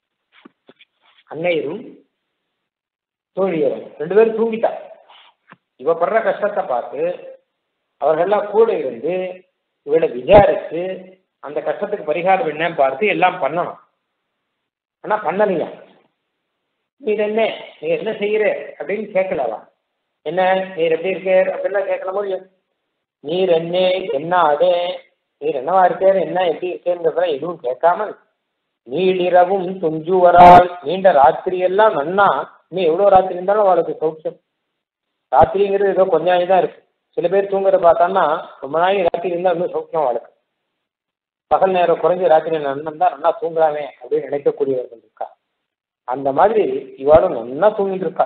அன்னையரும் தோழியரும் ரெண்டு பேரும் தூங்கிட்டார் இவ படுற கஷ்டத்தை பார்த்து அவர்கள்லாம் கூட இருந்து இவளை விசாரிச்சு அந்த கஷ்டத்துக்கு பரிகாரம் என்னன்னு பார்த்து எல்லாம் பண்ணணும் ஆனா பண்ணலையா நீ என்ன நீ என்ன செய்யற அப்படின்னு கேட்கலவா என்ன நீர் எப்படி இருக்கார் அப்படின்லாம் கேட்கலாம் போது நீர் என்ன என்ன அதே நீர் என்னவா இருக்கார் என்ன எப்படி இருக்கேங்கிறத எதுவும் கேட்காமல் நீளிரவும் துஞ்சுவரால் நீண்ட ராத்திரி எல்லாம் நன்னா இன்னும் எவ்வளோ ராத்திரி இருந்தாலும் அவளுக்கு சௌக்கியம் ராத்திரிங்கிறது ஏதோ கொஞ்ச நாள் தான் இருக்கு சில பேர் தூங்குறத பார்த்தான்னா ரொம்ப நாளைக்கு ராத்திரி இருந்தால் இன்னும் சௌக்கியம் அவளுக்கு பகல் நேரம் குறைஞ்ச ராத்திரி நன்னன் தான் நல்லா தூங்குறாமே அப்படின்னு நினைக்கக்கூடியவர்கள் இருக்கா அந்த மாதிரி இவாளும் நல்லா தூங்கிட்டு இருக்கா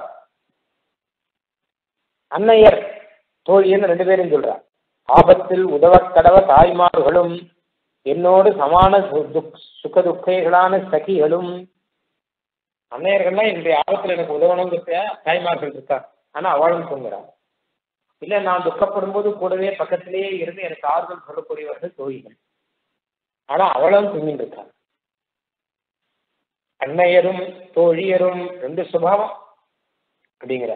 அன்னையர் தோழியன்னு ரெண்டு பேரும் சொல்றா ஆபத்தில் உதவக் கடவ தாய்மார்களும் என்னோடு சமான சு- துக்- சுக துக்கைகளான சகிகளும் அன்னையர்கள்லாம் என்னுடைய ஆபத்தில் எனக்கு உதவணுங்கிறத தாய்மார்கள் இருக்கா ஆனா அவளும் தூங்குறா இல்ல நான் துக்கப்படும் போது கூடவே பக்கத்திலேயே இருந்து எனக்கு ஆறுதல் சொல்லக்கூடியவர்கள் தோழிகள் ஆனா அவளும் தூங்கிட்டு இருக்கா அன்னையரும் தோழியரும் ரெண்டு சுபாவம் அப்படிங்கிற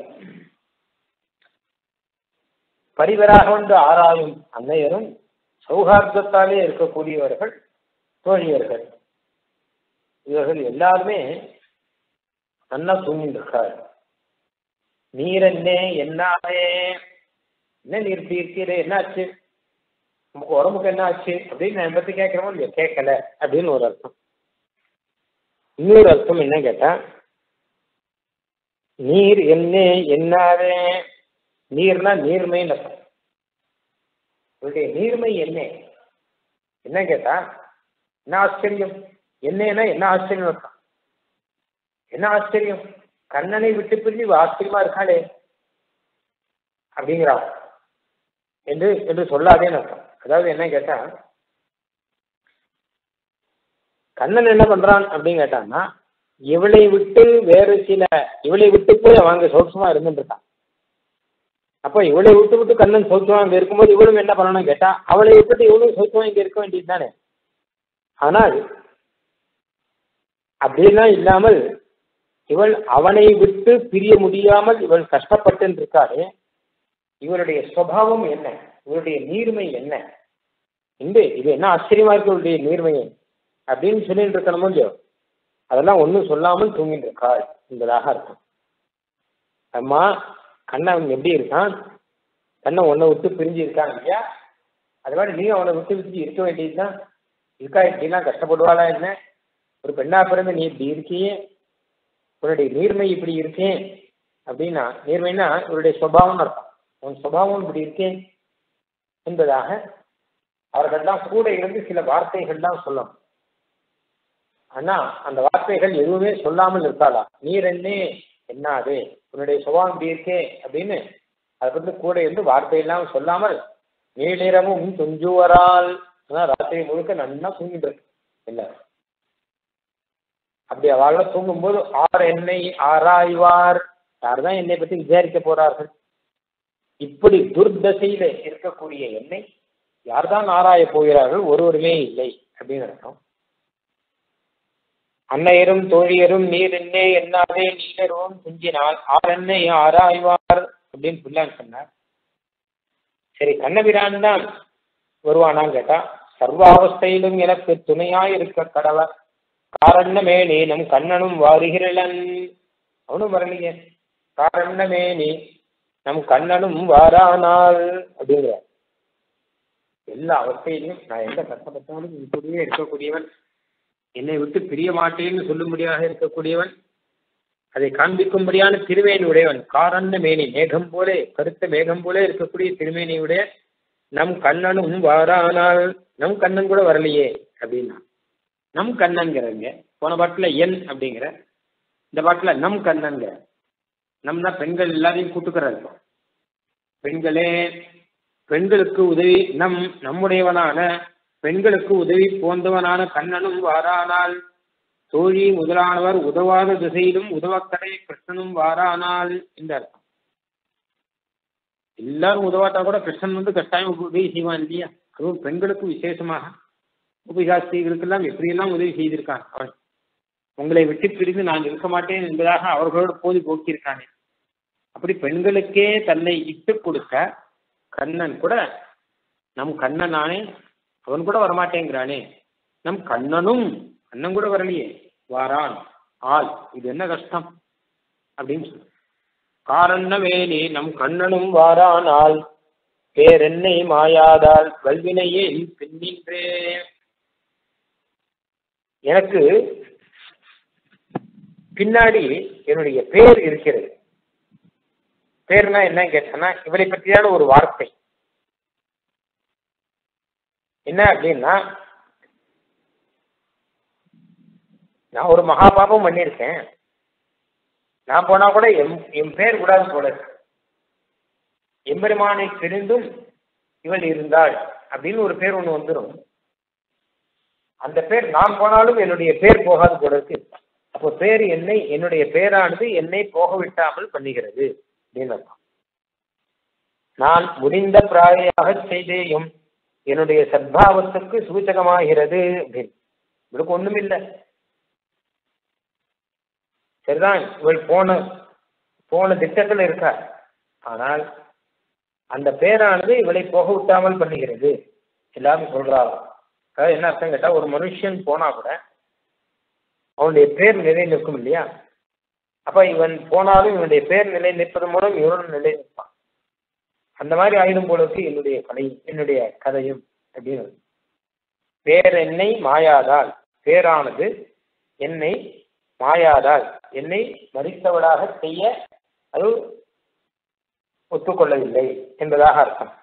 பரிவராக வந்து ஆராயும் அன்னையரும் சௌகார்தத்தாலே இருக்கக்கூடியவர்கள் தோழியர்கள் இவர்கள் எல்லாருமே நல்லா தூங்கிட்டு இருக்கார் நீர் என்ன என்னாவே என்ன நீர் இப்படி இருக்கிற என்னாச்சு நமக்கு உடம்புக்கு என்ன ஆச்சு அப்படின்னு நான் பத்தி கேட்கிறோமோ இல்லையா கேட்கல அப்படின்னு ஒரு அர்த்தம் இன்னொரு அர்த்தம் என்ன கேட்டா நீர் என்ன என்னாவே நீர்னா நீர்மைன்னு அர்த்தம் இவருடைய நீர்மை என்ன என்ன கேட்டா என்ன ஆச்சரியம் என்னன்னா என்ன ஆச்சரியம் அர்த்தம் என்ன ஆச்சரியம் கண்ணனை விட்டு பிரிஞ்சு இவ ஆச்சரியமா இருக்காளே அப்படிங்கிறா என்று என்று சொல்லாதேன்னு அர்த்தம் அதாவது என்ன கேட்டா கண்ணன் என்ன பண்றான் அப்படின்னு கேட்டான்னா இவளை விட்டு வேறு சில இவளை விட்டு போய் அவங்க சௌட்சமா இருந்துட்டு இருக்கான் அப்போ இவளை விட்டு விட்டு கண்ணன் சௌக்கியமா இங்க இருக்கும்போது இவளும் என்ன பண்ணணும் கேட்டா அவளை விட்டுட்டு இவளும் சௌக்கியமா இங்க இருக்க வேண்டியது தானே ஆனால் அப்படிலாம் இல்லாமல் இவள் அவனை விட்டு பிரிய முடியாமல் இவள் கஷ்டப்பட்டு இருக்காளே இவருடைய சுவாவம் என்ன இவருடைய நீர்மை என்ன இந்த இது என்ன ஆச்சரியமா இருக்கு இவருடைய நீர்மையை அப்படின்னு சொல்லிட்டு இருக்கணுமோ இல்லையோ அதெல்லாம் ஒன்றும் சொல்லாமல் தூங்கிட்டு இருக்காள் என்பதாக அர்த்தம் அம்மா கண்ணன் எப்படி இருக்கான் கண்ணன் உன்னை விட்டு பிரிஞ்சு இருக்கான் இல்லையா அது மாதிரி நீயும் அவனை விட்டு விட்டு இருக்க வேண்டியதுதான் இருக்கா இப்படிலாம் கஷ்டப்படுவாளா என்ன ஒரு பெண்ணா பிறந்து நீ இப்படி இருக்கியே உன்னுடைய நீர்மை இப்படி இருக்கேன் அப்படின்னா நீர்மைனா இவருடைய சுபாவம்னு அர்த்தம் உன் சுபாவம் இப்படி இருக்கேன் என்பதாக அவர்கள்லாம் கூட இருந்து சில வார்த்தைகள்லாம் சொல்லணும் ஆனா அந்த வார்த்தைகள் எதுவுமே சொல்லாமல் இருக்காளா நீர் என்னே என்னாது உன்னுடைய சுபாவம் இப்படி இருக்கே அப்படின்னு அதை பற்றி கூட இருந்து வார்த்தையெல்லாம் சொல்லாமல் நீளிரமும் துஞ்சுவரால் அதான் ராத்திரி முழுக்க நன்னா தூங்கிட்டு இருக்கு எல்லாரும் அப்படி அவள தூங்கும்போது ஆர் என்னை ஆராய்வார் யார் தான் என்னை பற்றி விசாரிக்க போறார்கள் இப்படி துர்தசையில இருக்கக்கூடிய என்னை யார்தான் ஆராய போகிறார்கள் ஒருவருமே இல்லை அப்படின்னு அர்த்தம் அன்னையரும் தோழியரும் நீர் என்னே என்னாதே நீலரும் துஞ்சினால் ஆர் என்னை ஆராய்வார் அப்படின்னு பிள்ளான் சொன்னார் சரி கண்ணபிரான் தான் வருவானான்னு கேட்டா சர்வாவஸ்தையிலும் எனக்கு துணையாய் இருக்க கடவர் காரணமேனி நம் கண்ணனும் வாருகிறளன் அவனும் வரலையே காரணமேனி நம் கண்ணனும் வாரானால் அப்படிங்கிற எல்லா அவஸ்தையிலும் நான் எந்த கஷ்டப்பட்டாலும் இப்படியே இருக்கக்கூடியவன் என்னை விட்டு பிரிய மாட்டேன்னு சொல்லும்படியாக இருக்கக்கூடியவன் அதை காண்பிக்கும்படியான திருமேனி உடையவன் காரண்ண மேனி மேகம் போலே கருத்த மேகம் போலே இருக்கக்கூடிய திருமேனியுடைய நம் கண்ணனும் வாரானால் நம் கண்ணன் கூட வரலையே அப்படின்னா நம் கண்ணன்கிறங்க போன பாட்டில் என் அப்படிங்கிற இந்த பாட்டில் நம் கண்ணன்கிற நம் தான் பெண்கள் எல்லாரையும் கூட்டுக்கிறாங்க பெண்களே பெண்களுக்கு உதவி நம் நம்முடையவனான பெண்களுக்கு உதவி போந்தவனான கண்ணனும் வாரானால் தோழி முதலானவர் உதவாத திசையிலும் உதவக்கடை கிருஷ்ணனும் வாரானால் இந்த அர்த்தம் எல்லாரும் உதவாட்டா கூட கிருஷ்ணன் வந்து கட்டாயம் உதவி செய்வான் இல்லையா அதுவும் பெண்களுக்கு விசேஷமாக உபகாஸ்திகளுக்கெல்லாம் எப்படியெல்லாம் உதவி செய்திருக்கான் அவன் உங்களை விட்டு பிரிந்து நான் இருக்க மாட்டேன் என்பதாக அவர்களோடு போதி போக்கியிருக்கானே அப்படி பெண்களுக்கே தன்னை இட்டு கொடுத்த கண்ணன் கூட நம் கண்ணனானே அவன் கூட வரமாட்டேங்கிறானே நம் கண்ணனும் கண்ணன் கூட வரலையே வாரான் ஆள் இது என்ன கஷ்டம் அப்படின்னு சொல்லு காரண்ணவேணி நம் கண்ணனும் வாரான் ஆள் பேரென்னை மாயாதால் வல்வினையே பின்னின்றே எனக்கு பின்னாடி என்னுடைய பேர் இருக்கிறது பேர்னா என்ன கேட்டேன்னா இவளை பற்றியான ஒரு வார்த்தை என்ன அப்படின்னா நான் ஒரு மகா பாபம் பண்ணியிருக்கேன் நான் போனா கூட எம் என் பேர் கூடாது போல இருக்கு எம்பெருமானை தெரிந்தும் இவள் இருந்தாள் அப்படின்னு ஒரு பேர் ஒன்று வந்துடும் அந்த பேர் நான் போனாலும் என்னுடைய பேர் போகாது போல இருக்கு அப்போ பேர் என்னை என்னுடைய பேரானது என்னை போக விட்டாமல் பண்ணுகிறது அப்படின்னு அர்த்தம் நான் முடிந்த பிராயாக செய்தேயும் என்னுடைய சத்பாவத்துக்கு சூச்சகமாகிறது அப்படின்னு இவளுக்கு ஒண்ணும் இல்லை சரிதான் இவள் போன போன திட்டத்தில் இருக்கா ஆனால் அந்த பேரானது இவளை போக விட்டாமல் பண்ணுகிறது எல்லாரும் சொல்றாராம் அதாவது என்ன அர்த்தம் கேட்டா ஒரு மனுஷன் போனா கூட அவனுடைய பேர் நிலை நிற்கும் இல்லையா அப்ப இவன் போனாலும் இவனுடைய பேர் நிலை நிற்பதன் மூலம் இவனும் நிலை நிற்பான் அந்த மாதிரி ஆயுதம் போல இருக்கு என்னுடைய கலை என்னுடைய கதையும் அப்படின்னு பேர் என்னை மாயாதால் பேரானது என்னை மாயாதால் என்னை மறித்தவளாக செய்ய அது ஒத்துக்கொள்ளவில்லை என்பதாக அர்த்தம்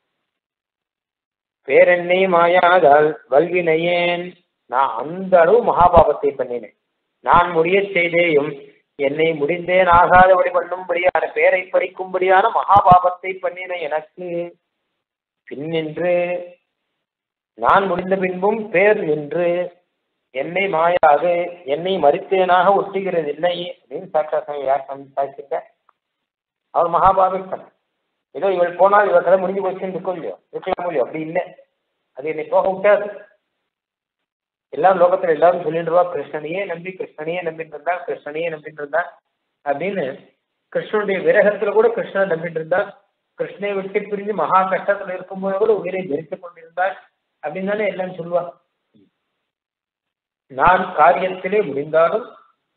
பேரென்னை மாயாதால் வல்வினையேன் நான் அந்த அளவு மகாபாபத்தை பண்ணினேன் நான் முடிய செய்தேயும் என்னை முடிந்தேன் ஆகாதபடி பண்ணும்படியான பேரை பறிக்கும்படியான மகாபாபத்தை பண்ணின எனக்கு பின் நின்று நான் முடிந்த பின்பும் பேர் நின்று என்னை மாயாது என்னை மறித்தேனாக ஒட்டுகிறது இல்லை அப்படின்னு சாட்சாசம் வியாசம் சாட்சிக்க அவர் மகாபாரதன் ஏதோ இவள் போனால் இவள் கதை முடிஞ்சு போச்சுன்னு இருக்கும் இல்லையோ இருக்கலாம் இல்லையோ அப்படி இல்லை அது என்னை போக விட்டாது எல்லாம் லோகத்துல எல்லாரும் சொல்லிட்டு இருவா கிருஷ்ணனையே நம்பி கிருஷ்ணனையே நம்பிட்டு இருந்தா கிருஷ்ணனையே நம்பிட்டு இருந்தா அப்படின்னு கிருஷ்ணனுடைய விரகத்துல கூட கிருஷ்ணனை நம்பிட்டு இருந்தா கிருஷ்ணனை விட்டு பிரிஞ்சு மகா கஷ்டத்துல இருக்கும்போது கூட உயிரை தரித்துக் கொண்டிருந்தாள் அப்படின்னு தானே எல்லாம் சொல்லுவா நான் காரியத்திலே முடிந்தாலும்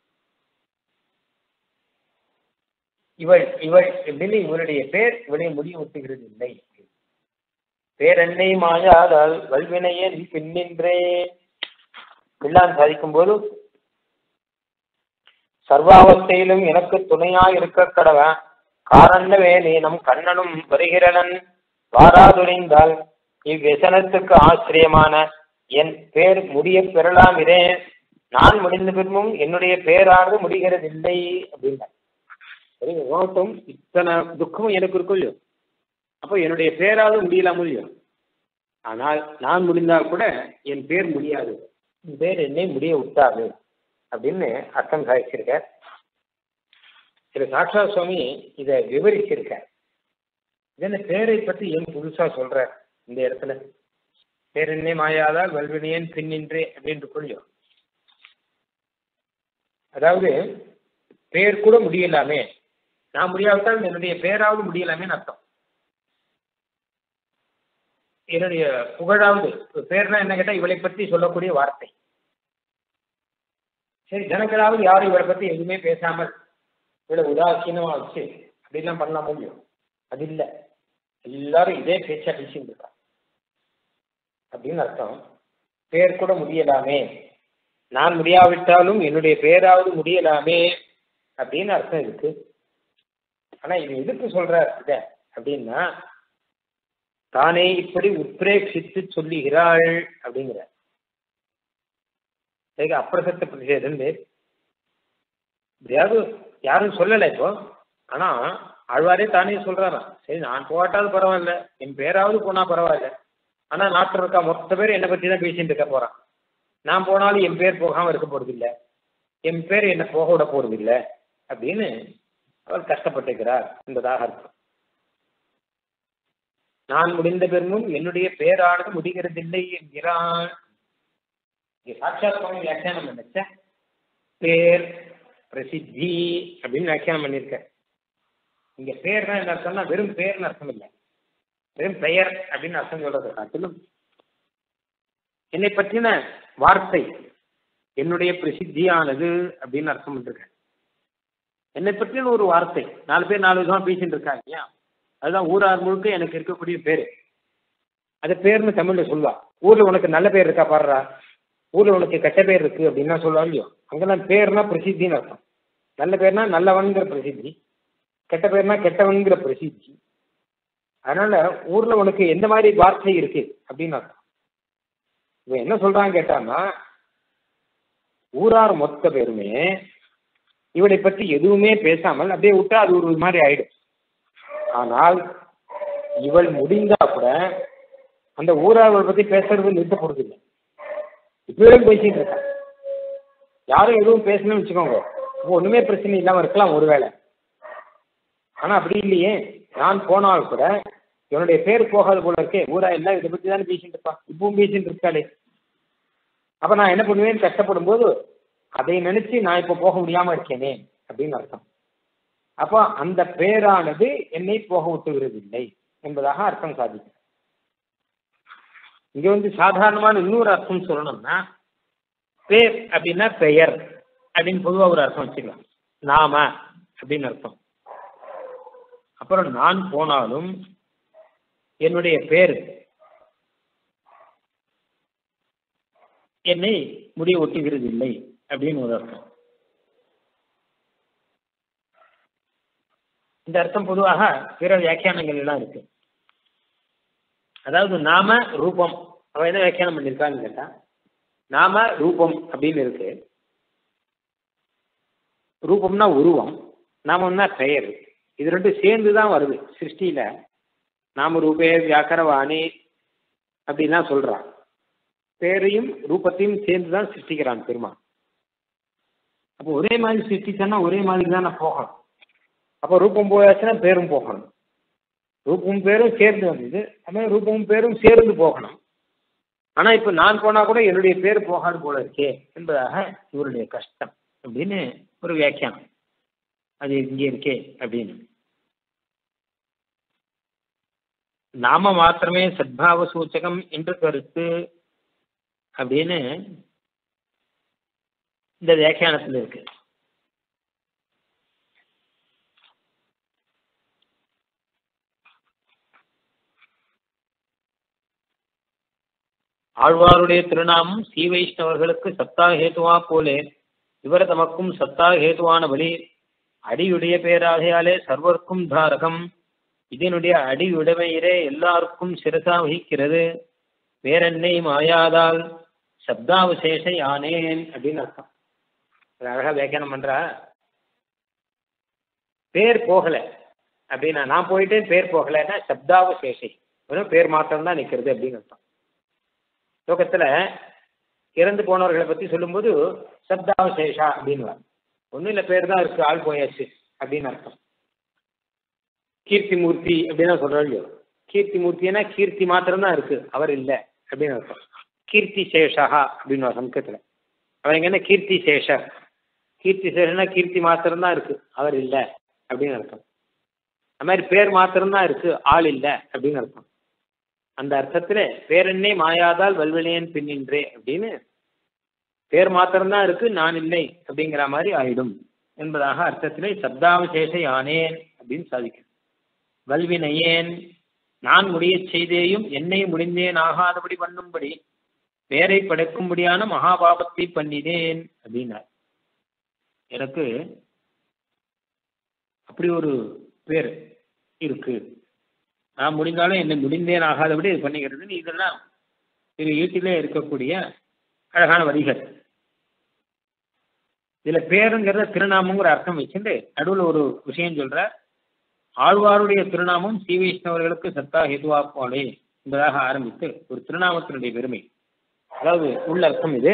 இவள் இவள் அப்படின்னு இவளுடைய பேர் இவளை முடிய ஒட்டுகிறது இல்லை பேரென்னை மாயாதால் வல்வினையே நீ பின்னின்றே பிள்ளான் சாதிக்கும் போது சர்வாவஸ்தையிலும் எனக்கு துணையாய் இருக்க கடவன் காரணவே நீ நம் கண்ணனும் வருகிறனன் வாராதுரைந்தால் இவ்வியசனத்துக்கு ஆச்சரியமான என் பேர் முடிய பெறலாம் இதே நான் முடிந்த பின்பும் என்னுடைய பேரானது முடிகிறது இல்லை அப்படின்னா சரி உனக்கும் இத்தனை துக்கமும் எனக்கு இருக்கும் இல்லையோ அப்போ என்னுடைய பேராவது முடியலாமோ இல்லையோ ஆனால் நான் முடிந்தால் கூட என் பேர் முடியாது என் பேர் என்னை முடிய விட்டாது அப்படின்னு அர்த்தம் சாதிச்சிருக்கார் திரு சாட்சா சுவாமி இதை விவரிச்சிருக்கார் இதென்ன பேரை பற்றி ஏன் புதுசா சொல்ற இந்த இடத்துல பேரென்னே மாயாதால் வல்வினையன் பின்னின்றே அப்படின்னு கொள்ளியும் அதாவது பேர் கூட முடியலாமே நான் முடியாவிட்டால் என்னுடைய பேராவது முடியலாமேன்னு அர்த்தம் என்னுடைய புகழாவது பேர்னா என்ன கேட்டா இவளை பற்றி சொல்லக்கூடிய வார்த்தை சரி ஜனங்களாவது யாரும் இவளை பத்தி எதுவுமே பேசாமல் இவளை உதாசீனமா வச்சு அப்படிலாம் பண்ணலாம் முடியும் அது இல்லை எல்லாரும் இதே பேச்சா பேசிட்டு இருக்கா அப்படின்னு அர்த்தம் பேர் கூட முடியலாமே நான் முடியாவிட்டாலும் என்னுடைய பேராவது முடியலாமே அப்படின்னு அர்த்தம் இருக்கு ஆனா இது எதுக்கு சொல்றார் இத அப்படின்னா தானே இப்படி உத்ரேட்சித்து சொல்லுகிறாள் அப்படிங்கிற சரி அப்பிரசத்த பிரதிஷேதம் பேர் இப்படியாவது யாரும் சொல்லலை இப்போ ஆனா ஆழ்வாரே தானே சொல்றாராம் சரி நான் போட்டாலும் பரவாயில்ல என் பேராவது போனா பரவாயில்ல ஆனா நாட்டில் இருக்க மொத்த பேர் என்னை பத்தி தான் பேசிட்டு இருக்க போறான் நான் போனாலும் என் பேர் போகாம இருக்க போறது இல்ல என் பேர் என்ன போக விட போறது இல்ல அப்படின்னு அவர் கஷ்டப்பட்டிருக்கிறார் என்பதாக அர்த்தம் நான் முடிந்த பெருமும் என்னுடைய பேரானது முடிகிறதில்லை என்கிறான் இங்க சாட்சாத் சுவாமி வியாக்கியானம் பண்ணச்ச பேர் பிரசித்தி அப்படின்னு வியாக்கியானம் பண்ணியிருக்க இங்க பேர்னா என்ன அர்த்தம்னா வெறும் பேர்னு அர்த்தம் இல்லை வெறும் பெயர் அப்படின்னு அர்த்தம் சொல்றதை காட்டிலும் என்னை பற்றின வார்த்தை என்னுடைய பிரசித்தியானது அப்படின்னு அர்த்தம் பண்ணிருக்கேன் என்னை பற்றின ஒரு வார்த்தை நாலு பேர் நாலு விதமா பேசிட்டு இருக்காங்க இல்லையா அதுதான் ஊரார் முழுக்க எனக்கு இருக்கக்கூடிய பேரு அது பேர்னு தமிழ்ல சொல்லுவா ஊர்ல உனக்கு நல்ல பேர் இருக்கா பாடுறா ஊர்ல உனக்கு கெட்ட பேர் இருக்கு அப்படின்னா சொல்லுவா இல்லையோ அங்கெல்லாம் பேர்னா பிரசித்தின்னு அர்த்தம் நல்ல பேர்னா நல்லவன்கிற பிரசித்தி கெட்ட பேர்னா கெட்டவன்கிற பிரசித்தி அதனால ஊர்ல உனக்கு எந்த மாதிரி வார்த்தை இருக்கு அப்படின்னு அர்த்தம் இவன் என்ன சொல்றான்னு கேட்டான்னா ஊரார் மொத்த பேருமே இவளை பற்றி எதுவுமே பேசாமல் அப்படியே விட்டா அது ஒரு மாதிரி ஆயிடும் ஆனால் இவள் முடிந்தா கூட அந்த ஊரார்களை பத்தி பேசுறது நிறுத்த போறது இல்லை இப்பயும் பேசிட்டு இருக்கான் யாரும் எதுவும் பேசணும்னு வச்சுக்கோங்க இப்போ ஒண்ணுமே பிரச்சனை இல்லாம இருக்கலாம் ஒருவேளை ஆனா அப்படி இல்லையே நான் போனால் கூட என்னுடைய பேர் போகாது போல இருக்கே ஊரா எல்லாம் இதை பத்தி தானே பேசிட்டு இருப்பா இப்பவும் பேசிட்டு இருக்காளே அப்ப நான் என்ன பண்ணுவேன்னு கஷ்டப்படும் போது அதை நினைச்சு நான் இப்ப போக முடியாம இருக்கேனே அப்படின்னு அர்த்தம் அப்போ அந்த பேரானது என்னை போக விட்டுகிறதில்லை என்பதாக அர்த்தம் சாதிக்கும் இங்க வந்து சாதாரணமான இன்னொரு அர்த்தம் சொல்லணும்னா பேர் அப்படின்னா பெயர் அப்படின்னு பொதுவா ஒரு அர்த்தம் வச்சுக்கலாம் நாம அப்படின்னு அர்த்தம் அப்புறம் நான் போனாலும் என்னுடைய பேர் என்னை முடிய ஒட்டுகிறது இல்லை அப்படின்னு ஒரு அர்த்தம் இந்த அர்த்தம் பொதுவாக பிற வியாக்கியானங்கள் எல்லாம் இருக்கு அதாவது நாம ரூபம் அவன் என்ன வியாக்கியானம் பண்ணியிருக்கான்னு கேட்டா நாம ரூபம் அப்படின்னு இருக்கு ரூபம்னா உருவம் நாமம்னா பெயர் இது ரெண்டும் சேர்ந்து தான் வருது சிருஷ்டியில நாம ரூபே வியாக்கரவாணி அப்படின்லாம் சொல்றான் பேரையும் ரூபத்தையும் சேர்ந்து தான் சிருஷ்டிக்கிறான் பெருமான் அப்போ ஒரே மாதிரி சிருஷ்டிச்சான்னா ஒரே மாதிரி தானே போகணும் அப்போ ரூபம் போயாச்சுன்னா பேரும் போகணும் ரூபமும் பேரும் சேர்ந்து வந்தது அதுமாதிரி ரூபமும் பேரும் சேர்ந்து போகணும் ஆனா இப்ப நான் போனா கூட என்னுடைய பேர் போகாது போல இருக்கே என்பதாக இவருடைய கஷ்டம் அப்படின்னு ஒரு வியாக்கியானம் அது இங்கே இருக்கே அப்படின்னு நாம மாத்திரமே சத்பாவ சூச்சகம் என்று கருத்து அப்படின்னு இந்த வியாக்கியானத்தில் இருக்கு ஆழ்வாருடைய திருநாமம் ஸ்ரீ வைஷ்ணவர்களுக்கு சத்தா ஹேதுவா போலே இவர் தமக்கும் சத்தா ஹேதுவான வழி அடியுடைய பேராகையாலே சர்வர்க்கும் தாரகம் இதனுடைய அடியுடைமையிலே எல்லாருக்கும் சிரசா வகிக்கிறது வேறென்னை மாயாதால் சப்தாவசேஷ யானேன் அப்படின்னு அர்த்தம் அது அழகா வியாக்கியானம் பண்றா பேர் போகல அப்படின்னா நான் போயிட்டேன் பேர் போகலைன்னா சப்தாவசேஷை வெறும் பேர் மாத்திரம் தான் நிற்கிறது அப்படின்னு அர்த்தம் லோகத்துல இறந்து போனவர்களை பத்தி சொல்லும்போது சப்தாவசேஷா அப்படின்னு ஒன்றும் இல்லை பேர் தான் இருக்கு ஆள் போயாச்சு அப்படின்னு அர்த்தம் கீர்த்தி மூர்த்தி அப்படின்னு சொல்றோம் இல்லையோ கீர்த்தி மூர்த்தினா கீர்த்தி மாத்திரம் தான் இருக்கு அவர் இல்லை அப்படின்னு அர்த்தம் கீர்த்தி சேஷா அப்படின்னு சம்ஸ்கிருத்துல அவர் எங்க என்ன கீர்த்தி சேஷ கீர்த்தி சேஷனா கீர்த்தி மாத்திரம் தான் இருக்கு அவர் இல்லை அப்படின்னு அர்த்தம் அது மாதிரி பேர் மாத்திரம் தான் இருக்கு ஆள் இல்லை அப்படின்னு அர்த்தம் அந்த அர்த்தத்துல பேரென்னே மாயாதால் வல்வெளியன் பின்னின்றே அப்படின்னு பேர் மாத்திரம்தான் இருக்கு நான் இல்லை அப்படிங்கிற மாதிரி ஆயிடும் என்பதாக அர்த்தத்திலே சப்தாவசேஷ யானேன் அப்படின்னு சாதிக்கிறேன் வல்வினையேன் நான் முடியச் செய்தேயும் என்னை முடிந்தேன் ஆகாதபடி பண்ணும்படி பேரை படைக்கும்படியான மகாபாபத்தை பண்ணினேன் அப்படின்னார் எனக்கு அப்படி ஒரு பேர் இருக்கு நான் முடிந்தாலும் என்னை முடிந்தேன் ஆகாதபடி இது பண்ணிக்கிறது இதெல்லாம் திரு ஈட்டிலே இருக்கக்கூடிய அழகான வரிகள் இதுல பேருங்கிறத திருநாமங்கிற அர்த்தம் வச்சுட்டு நடுவில் ஒரு விஷயம் சொல்ற ஆழ்வாருடைய திருநாமம் ஸ்ரீ வைஷ்ணவர்களுக்கு சத்தா ஹேதுவா போலே என்பதாக ஆரம்பித்து ஒரு திருநாமத்தினுடைய பெருமை அதாவது உள்ள அர்த்தம் இது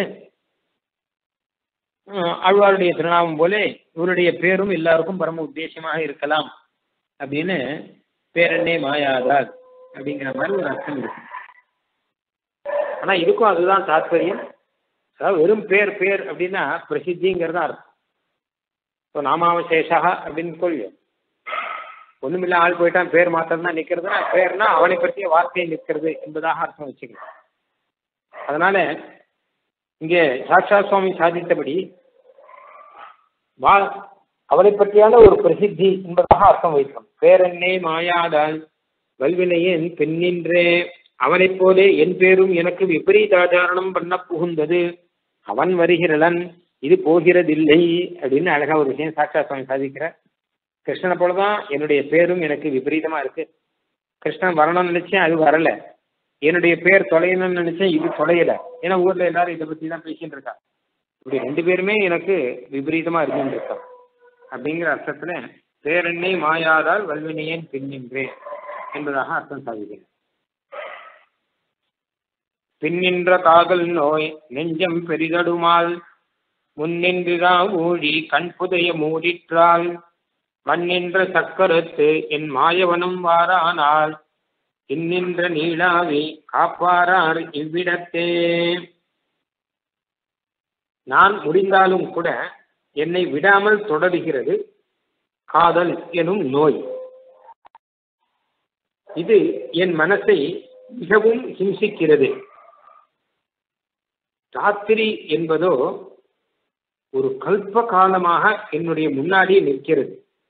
ஆழ்வாருடைய திருநாமம் போலே இவருடைய பேரும் எல்லாருக்கும் பரம உத்தேசமாக இருக்கலாம் அப்படின்னு பேரண்ணே மாயாதால் அப்படிங்கிற மாதிரி ஒரு அர்த்தம் இருக்கு ஆனா இதுக்கும் அதுதான் தாற்பயம் அதாவது வெறும் பேர் பேர் அப்படின்னா பிரசித்திங்கிறது அர்த்தம் இப்போ நாமாவசேஷா அப்படின்னு சொல்லியும் ஒண்ணுமில்ல ஆள் போயிட்டான் பேர் மாத்திரம் தான் நிக்கிறதுனா பேர்னா அவனை பற்றிய வார்த்தையை நிற்கிறது என்பதாக அர்த்தம் வச்சுக்கலாம் அதனால இங்கே சாட்சா சுவாமி சாதித்தபடி வா அவனை பற்றியான ஒரு பிரசித்தி என்பதாக அர்த்தம் வைக்கும் பேரன்னே மாயாதால் வல்வினையேன் பெண்ணின்றே அவனைப் போலே என் பேரும் எனக்கு விபரீதாச்சாரணம் பண்ண புகுந்தது அவன் வருகிறலன் இது போகிறதில்லை அப்படின்னு அழகா ஒரு விஷயம் சாட்சா சுவாமி சாதிக்கிற கிருஷ்ணனை போலதான் என்னுடைய பேரும் எனக்கு விபரீதமா இருக்கு கிருஷ்ணன் வரணும்னு நினைச்சேன் அது வரல என்னுடைய பேர் தொலையணும்னு நினைச்சேன் இது தொலையல ஏன்னா ஊர்ல எல்லாரும் இதை பத்தி தான் பேசிட்டு இருக்கா இப்படி ரெண்டு பேருமே எனக்கு விபரீதமா இருந்துட்டு இருக்கா அப்படிங்கிற அர்த்தத்துல பேரெண்ணை மாயாதால் வல்வினையேன் பின்னின்றே என்பதாக அர்த்தம் சாதிக்கிறேன் பின்னின்ற காதல் நோய் நெஞ்சம் பெரிதடுமால் முன்னின்றுதா ஊழி கண் புதைய மூடிற்றால் மண்ணின்ற சக்கரத்து என் மாயவனம் வாரானால் இன்னின்ற நீளாவி காப்பாரார் இவ்விடத்தே நான் முடிந்தாலும் கூட என்னை விடாமல் தொடருகிறது காதல் எனும் நோய் இது என் மனசை மிகவும் ஹிம்சிக்கிறது ராத்திரி என்பதோ ஒரு கல்ப காலமாக என்னுடைய முன்னாடி நிற்கிறது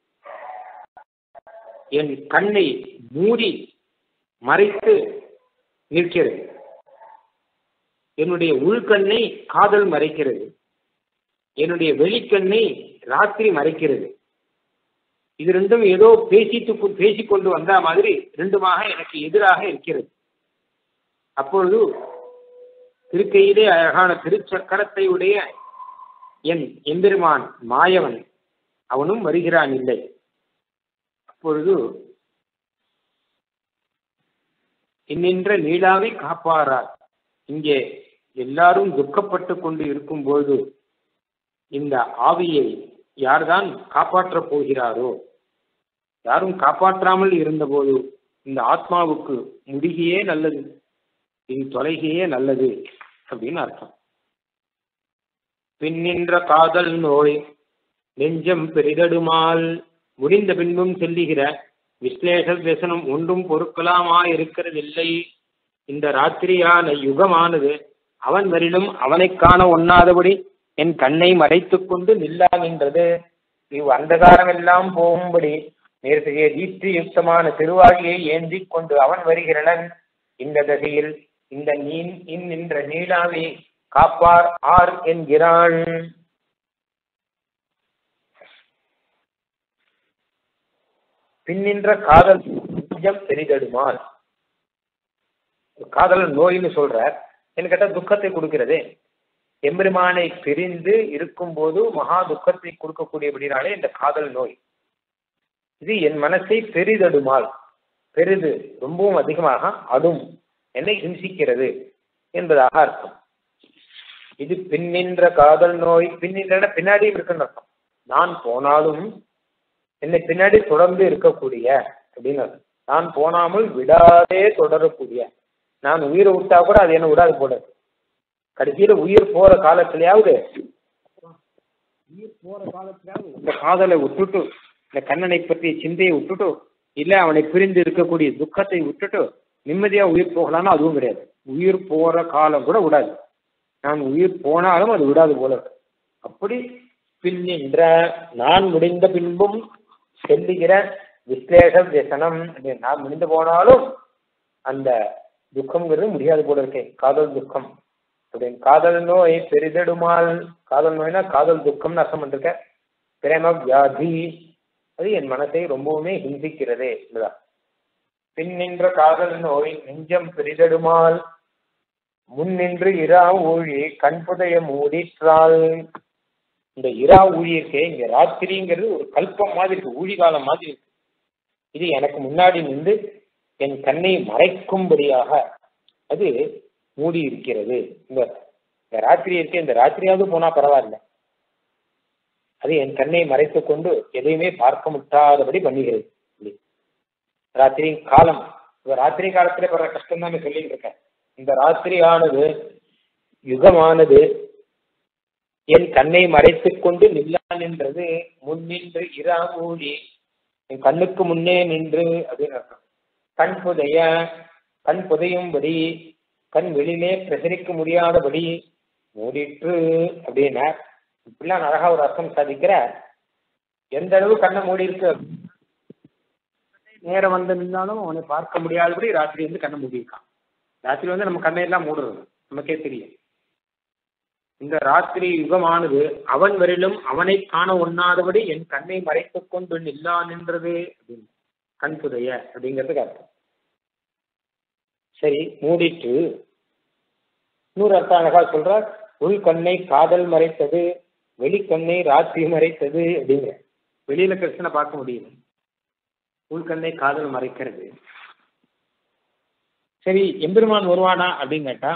என் கண்ணை மூடி மறைத்து நிற்கிறது என்னுடைய உள்கண்ணை காதல் மறைக்கிறது என்னுடைய வெளிக்கண்ணை ராத்திரி மறைக்கிறது இது ரெண்டும் ஏதோ பேசித்து பேசிக்கொண்டு வந்த மாதிரி ரெண்டுமாக எனக்கு எதிராக இருக்கிறது அப்பொழுது திருக்கையிலே அழகான திருச்சக்கரத்தை உடைய என் எம்பெருமான் மாயவன் அவனும் வருகிறான் இல்லை அப்பொழுது இன்னின்ற நீளாவை காப்பாரார் இங்கே எல்லாரும் துக்கப்பட்டு கொண்டு இருக்கும்போது இந்த ஆவியை யார்தான் காப்பாற்றப் போகிறாரோ யாரும் காப்பாற்றாமல் இருந்தபோது இந்த ஆத்மாவுக்கு முடிகையே நல்லது இது தொலைகையே நல்லது அப்படின்னு அர்த்தம் பின்னின்ற காதல் நோய் நெஞ்சம் பெரிதடுமால் முடிந்த பின்பும் செல்லுகிற விஸ்லேஷ வியசனம் ஒன்றும் பொறுக்கலாமா இருக்கிறதில்லை இந்த ராத்திரியான யுகமானது அவன் வரிலும் அவனை காண ஒண்ணாதபடி என் கண்ணை மறைத்துக் கொண்டு நில்லாகின்றது இவ் அந்தகாரம் எல்லாம் போகும்படி நேர்த்திய தீப்தி யுக்தமான திருவாகியை ஏந்திக் கொண்டு அவன் வருகிறனன் இந்த தசையில் இந்த நீன் நின்ற நீலாவை காப்பார் ஆர் என்கிறான் பின்னின்ற காதல் நெஞ்சம் பெரிதடுமால் காதல் நோயின்னு சொல்ற என்ன கேட்டா துக்கத்தை கொடுக்கிறது எம்பெருமானை பிரிந்து இருக்கும்போது மகா துக்கத்தை கொடுக்கக்கூடியபடினாலே இந்த காதல் நோய் இது என் மனசை பெரிதடுமால் பெரிது ரொம்பவும் அதிகமாக அடும் என்னை ஹிம்சிக்கிறது என்பதாக அர்த்தம் இது பின்னின்ற காதல் நோய் பின்னின்ற பின்னாடி இருக்குன்னு அர்த்தம் நான் போனாலும் என்னை பின்னாடி தொடர்ந்து இருக்கக்கூடிய அப்படின்னு அர்த்தம் நான் போனாமல் விடாதே தொடரக்கூடிய நான் உயிரை விட்டா கூட அது என்ன விடாது போல கடைசியில உயிர் போற காலத்திலேயாவது உயிர் போற காலத்திலேயாவது இந்த காதலை விட்டுட்டு இந்த கண்ணனை பற்றிய சிந்தையை விட்டுட்டு இல்ல அவனை பிரிந்து இருக்கக்கூடிய துக்கத்தை விட்டுட்டு நிம்மதியா உயிர் போகலாம்னா அதுவும் கிடையாது உயிர் போற காலம் கூட விடாது நான் உயிர் போனாலும் அது விடாது போல அப்படி பின்னின்ற நான் முடிந்த பின்பும் செல்லுகிற விஸ்லேஷ வியசனம் நான் முடிந்து போனாலும் அந்த துக்கம்ங்கிறது முடியாது போல இருக்கேன் காதல் துக்கம் அப்படின்னு காதல் நோய் பெரிதெடுமால் காதல் நோய்னா காதல் துக்கம்னு அர்த்தம் பண்ணிருக்க பிரேம வியாதி அது என் மனசை ரொம்பவுமே ஹிம்சிக்கிறது இதுதான் பின்னின்ற காதல் நோய் நெஞ்சம் பெரிதெடுமால் முன்னின்று இரா ஊழி கண்புதைய மூடிற்றால் இந்த இரா ஊழி இருக்கே இங்க ராத்திரிங்கிறது ஒரு கல்பம் மாதிரி இருக்கு ஊழி காலம் மாதிரி இருக்கு இது எனக்கு முன்னாடி நின்று என் கண்ணை மறைக்கும்படியாக அது மூடி இருக்கிறது இந்த இந்த ராத்திரி இருக்கே இந்த ராத்திரியாவது போனா பரவாயில்ல அது என் கண்ணை மறைத்து கொண்டு எதையுமே பார்க்க முட்டாதபடி பண்ணுகிறது ராத்திரி காலம் இந்த ராத்திரி காலத்துல படுற கஷ்டம் தான் சொல்லிட்டு இருக்கேன் இந்த ராத்திரியானது யுகமானது என் கண்ணை மறைத்துக் கொண்டு நில்லான் என்றது முன்னின்று இரா மூடி என் கண்ணுக்கு முன்னே நின்று அப்படின்னு அர்த்தம் கண் புதைய கண் புதையும்படி கண் வெளியிலே பிரசரிக்க முடியாதபடி மூடிற்று அப்படின்னா இப்படிலாம் அழகா ஒரு அர்த்தம் சாதிக்கிற எந்த அளவு கண்ணை மூடி இருக்கு நேரம் வந்து நின்னாலும் அவனை பார்க்க முடியாதபடி ராத்திரி வந்து கண்ணை மூடியிருக்கான் ராத்திரி வந்து நம்ம கண்ணையெல்லாம் மூடுறது நமக்கே தெரியும் இந்த ராத்திரி யுகமானது அவன் வரிலும் அவனை காண ஒண்ணாதபடி என் கண்ணை மறைத்துக் கொண்டு நில்லா நின்றது அப்படின்னு கண் புதைய அப்படிங்கிறதுக்கு அர்த்தம் சரி மூடிட்டு இன்னொரு அர்த்தம் அழகா சொல்றார் உள் கண்ணை காதல் மறைத்தது வெளிக்கண்ணை ராத்திரி மறைத்தது அப்படிங்கிற வெளியில கிருஷ்ணனை பார்க்க முடியல உள்கண்ணை காதல் மறைக்கிறது சரி எம்பெருமான் வருவானா அப்படின்னு கேட்டா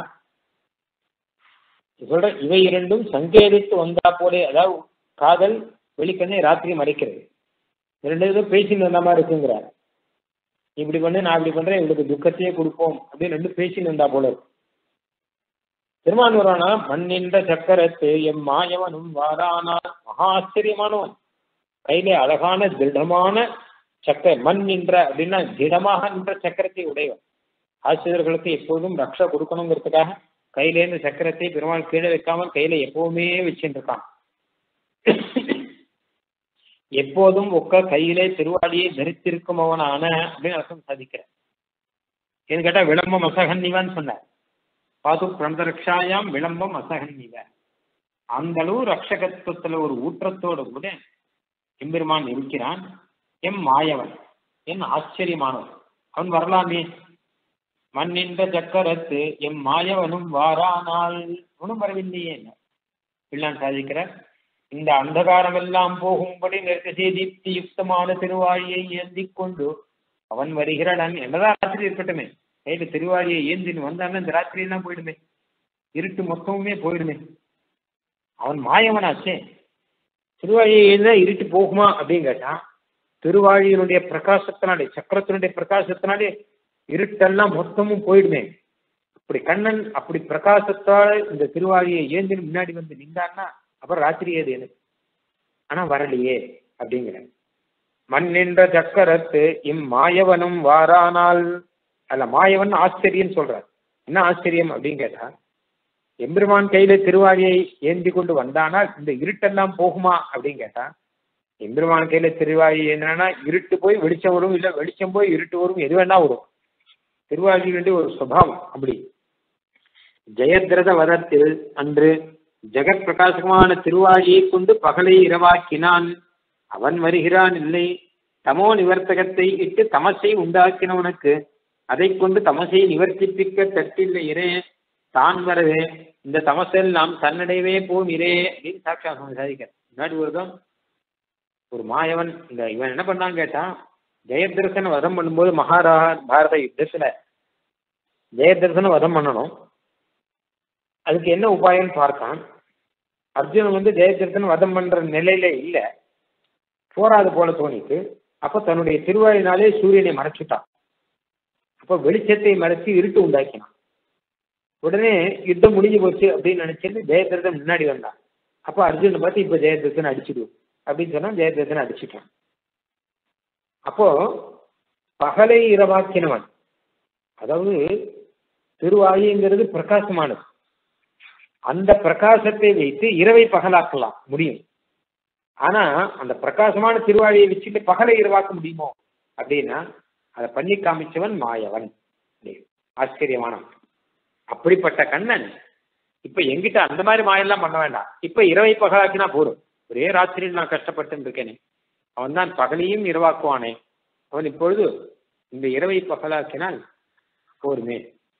சொல்ற இவை இரண்டும் சங்கேதித்து வந்தா போலே அதாவது காதல் வெளிக்கண்ணை ராத்திரி மறைக்கிறது இரண்டு இதும் பேசின்னு வந்த மாதிரி இருக்குங்கிறார் இப்படி பண்ணு நான் இப்படி பண்றேன் இவளுக்கு துக்கத்தையே கொடுப்போம் அப்படின்னு ரெண்டு பேசின்னு வந்தா போல இருக்கு பெருமான் வருவானா மண்ணின்ற சக்கரத்து எம் மாயவனும் வாரானால் மகா ஆச்சரியமானவன் கையிலே அழகான திருடமான சக்கர மண் நின்ற அப்படின்னா திடமாக நின்ற சக்கரத்தை உடையவன் ஆசிரியர்களுக்கு எப்போதும் ரக்ஷா கொடுக்கணுங்கிறதுக்காக கையிலேருந்து சக்கரத்தை பெருமாள் கீழே வைக்காமல் கையில எப்பவுமே வச்சுட்டு இருக்கான் எப்போதும் ஒக்க கையிலே திருவாடியை தரித்திருக்கும் அவனான அப்படின்னு அர்த்தம் சாதிக்கிறேன் ஏன்னு கேட்டா விளம்பம் அசகன்னிவான்னு சொன்னார் பாது பிரணதரக்ஷாயாம் விளம்பம் அசகன்னிவ அந்த அளவு ரக்ஷகத்துவத்துல ஒரு ஊற்றத்தோடு கூட எம்பெருமான் இருக்கிறான் எம் மாயவன் என் ஆச்சரியமானவன் அவன் வரலாமே மண்ணின்ற சக்கரத்து எம் மாயவனும் வாரானால் அவனும் வரவில்லையே பிள்ளான் சாதிக்கிறார் இந்த அந்தகாரம் எல்லாம் போகும்படி நெருக்கசே தீப்தி யுக்தமான திருவாழியை ஏந்தி கொண்டு அவன் வருகிறான் என்னதான் ராத்திரி இருக்கட்டுமே கையில திருவாழியை ஏந்தின்னு வந்தான்னு இந்த ராத்திரி எல்லாம் போயிடுமே இருட்டு மொத்தமுமே போயிடுமே அவன் மாயவனாச்சே திருவாழியை ஏந்தா இருட்டு போகுமா அப்படின்னு கேட்டா திருவாழியினுடைய பிரகாசத்தினாலே சக்கரத்தினுடைய பிரகாசத்தினாலே இருட்டெல்லாம் மொத்தமும் போயிடுமே அப்படி கண்ணன் அப்படி பிரகாசத்தால் இந்த திருவாழியை ஏந்தின் முன்னாடி வந்து நின்றான்னா அப்புறம் ராத்திரி ஏது எனக்கு ஆனா வரலையே அப்படிங்கிற மண் நின்ற சக்கரத்து இம் மாயவனும் வாரானால் அல்ல மாயவன் ஆச்சரியம் சொல்றார் என்ன ஆச்சரியம் அப்படின்னு கேட்டா எம்பெருமான் கையில திருவாழியை ஏந்தி கொண்டு வந்தானால் இந்த இருட்டெல்லாம் போகுமா அப்படின்னு கேட்டா எம்பெருமான் கையில திருவாழி ஏந்தினா இருட்டு போய் வெளிச்சம் வரும் இல்ல வெளிச்சம் போய் இருட்டு வரும் எது வேணா வரும் திருவாழியினுடைய ஒரு சுபாவம் அப்படி ஜெயத்ரத வதத்தில் அன்று ஜெகத் பிரகாசமான திருவாழியை கொண்டு பகலை இரவாக்கினான் அவன் வருகிறான் இல்லை தமோ நிவர்த்தகத்தை இட்டு தமசை உண்டாக்கினவனுக்கு அதை கொண்டு தமசை நிவர்த்திப்பிக்க தட்டில்லை இரே தான் வரவே இந்த தமசெல்லாம் தன்னடைவே போம் இரே அப்படின்னு சாட்சா சாதிக்க முன்னாடி ஒருதான் ஒரு மாயவன் இந்த இவன் என்ன பண்ணான்னு கேட்டா ஜெயதர்சன வதம் பண்ணும்போது மகாரா பாரத யுத்தத்துல ஜெயதர்சன வதம் பண்ணணும் அதுக்கு என்ன உபாயம்னு பார்த்தான் அர்ஜுனன் வந்து ஜெயதர்சன் வதம் பண்ற நிலையில இல்ல போராது போல தோணிட்டு அப்ப தன்னுடைய திருவாயினாலே சூரியனை மறைச்சுட்டான் அப்ப வெளிச்சத்தை மறைச்சு இருட்டு உண்டாக்கினான் உடனே யுத்தம் முடிஞ்சு போச்சு அப்படின்னு நினைச்சிட்டு ஜெயதர்சன் முன்னாடி வந்தான் அப்ப அர்ஜுனை பார்த்து இப்ப ஜெயதர்சன் அடிச்சிடுவோம் அப்படின்னு சொன்னா ஜெயதர்சன் அடிச்சுட்டான் அப்போ பகலை இரவாக்கினவன் அதாவது திருவாயுங்கிறது பிரகாசமானது அந்த பிரகாசத்தை வைத்து இரவை பகலாக்கலாம் முடியும் ஆனா அந்த பிரகாசமான திருவாழியை வச்சுட்டு பகலை இரவாக்க முடியுமோ அப்படின்னா அதை பண்ணி காமிச்சவன் மாயவன் ஆச்சரியமானவன் அப்படிப்பட்ட கண்ணன் இப்ப எங்கிட்ட அந்த மாதிரி மாயெல்லாம் பண்ண வேண்டாம் இப்ப இரவை பகலாக்கினா போதும் ஒரே ராத்திரியில் நான் கஷ்டப்பட்டு இருக்கேனே அவன் தான் பகலையும் இரவாக்குவானே அவன் இப்பொழுது இந்த இரவை பகலாக்கினால் போருமே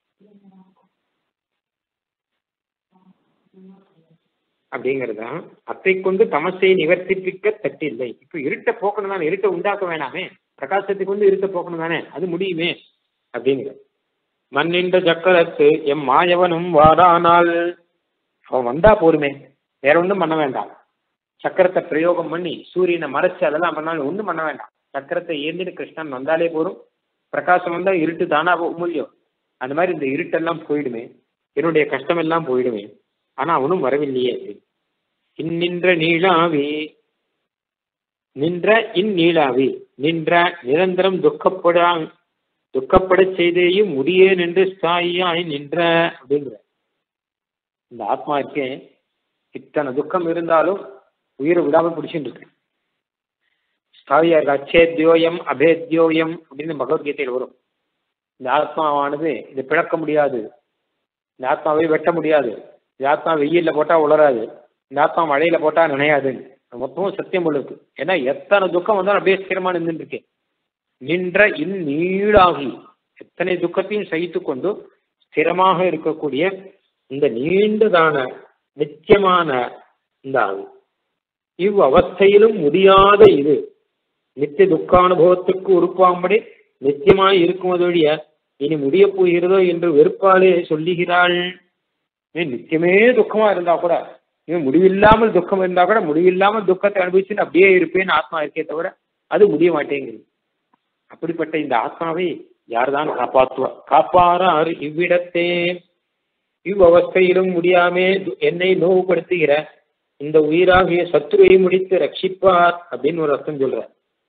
அப்படிங்கிறது அத்தை கொண்டு தமசை நிவர்த்திப்பிக்க தட்டில்லை இப்ப இருட்டை போக்கணும் தானே இருட்டை உண்டாக்க வேணாமே பிரகாசத்தை கொண்டு இருட்டை போக்கணும் தானே அது முடியுமே அப்படிங்கிறது மண்ணின்ற சக்கரத்து எம் மாயவனும் வாரானால் அவன் வந்தா போருமே வேற ஒன்றும் பண்ண வேண்டாம் சக்கரத்தை பிரயோகம் பண்ணி சூரியனை மறைச்சு அதெல்லாம் பண்ணாலும் ஒன்றும் பண்ண வேண்டாம் சக்கரத்தை ஏந்திட்டு கிருஷ்ணன் வந்தாலே போதும் பிரகாசம் வந்தா இருட்டு தானா முடியும் அந்த மாதிரி இந்த இருட்டெல்லாம் போயிடுமே என்னுடைய கஷ்டம் எல்லாம் போயிடுமே ஆனா அவனும் வரவில்லையே இன்னின்ற நீளாவி நின்ற இந்நீளாவி நின்ற நிரந்தரம் துக்கப்படா துக்கப்படச் செய்தேயும் முடியேன் என்று ஸ்தாயியாய் நின்ற அப்படிங்கிற இந்த ஆத்மா இருக்கே இத்தனை துக்கம் இருந்தாலும் உயிரை விடாம பிடிச்சிட்டு இருக்கு ஸ்தாயியா இருக்கு அச்சேத்யோயம் அபேத்யோயம் அப்படின்னு பகவத்கீதையில் வரும் இந்த ஆத்மாவானது இதை பிளக்க முடியாது இந்த ஆத்மாவை வெட்ட முடியாது இந்த ஆத்மா வெயில்ல போட்டா உலராது இந்த ஆத்மா மழையில போட்டா நினையாது மொத்தமும் சத்தியம் போல இருக்கு ஏன்னா எத்தனை துக்கம் வந்தாலும் அப்படியே ஸ்திரமா நின்று இருக்கேன் நின்ற இந்நீளாகி எத்தனை துக்கத்தையும் சகித்து கொண்டு ஸ்திரமாக இருக்கக்கூடிய இந்த நீண்டதான நித்தியமான இந்த ஆவி இவ் அவஸ்தையிலும் முடியாத இது நித்திய துக்கானுபவத்துக்கு உருப்பாம்படி நித்தியமாய் இருக்குமதொழிய இனி முடிய போகிறதோ என்று வெறுப்பாலே சொல்லுகிறாள் ஏன் நித்தியமே துக்கமா இருந்தா கூட இவன் முடிவில்லாமல் துக்கம் இருந்தா கூட முடிவில்லாமல் துக்கத்தை அனுபவிச்சுன்னு அப்படியே இருப்பேன்னு ஆத்மா இருக்கே தவிர அது முடிய மாட்டேங்குது அப்படிப்பட்ட இந்த ஆத்மாவை யார்தான் காப்பாற்றுவா காப்பாரார் இவ்விடத்தே இவ்வவஸ்தையிலும் முடியாமே என்னை நோவுபடுத்துகிற இந்த உயிராகிய சத்துருவை முடித்து ரட்சிப்பார் அப்படின்னு ஒரு அர்த்தம் சொல்ற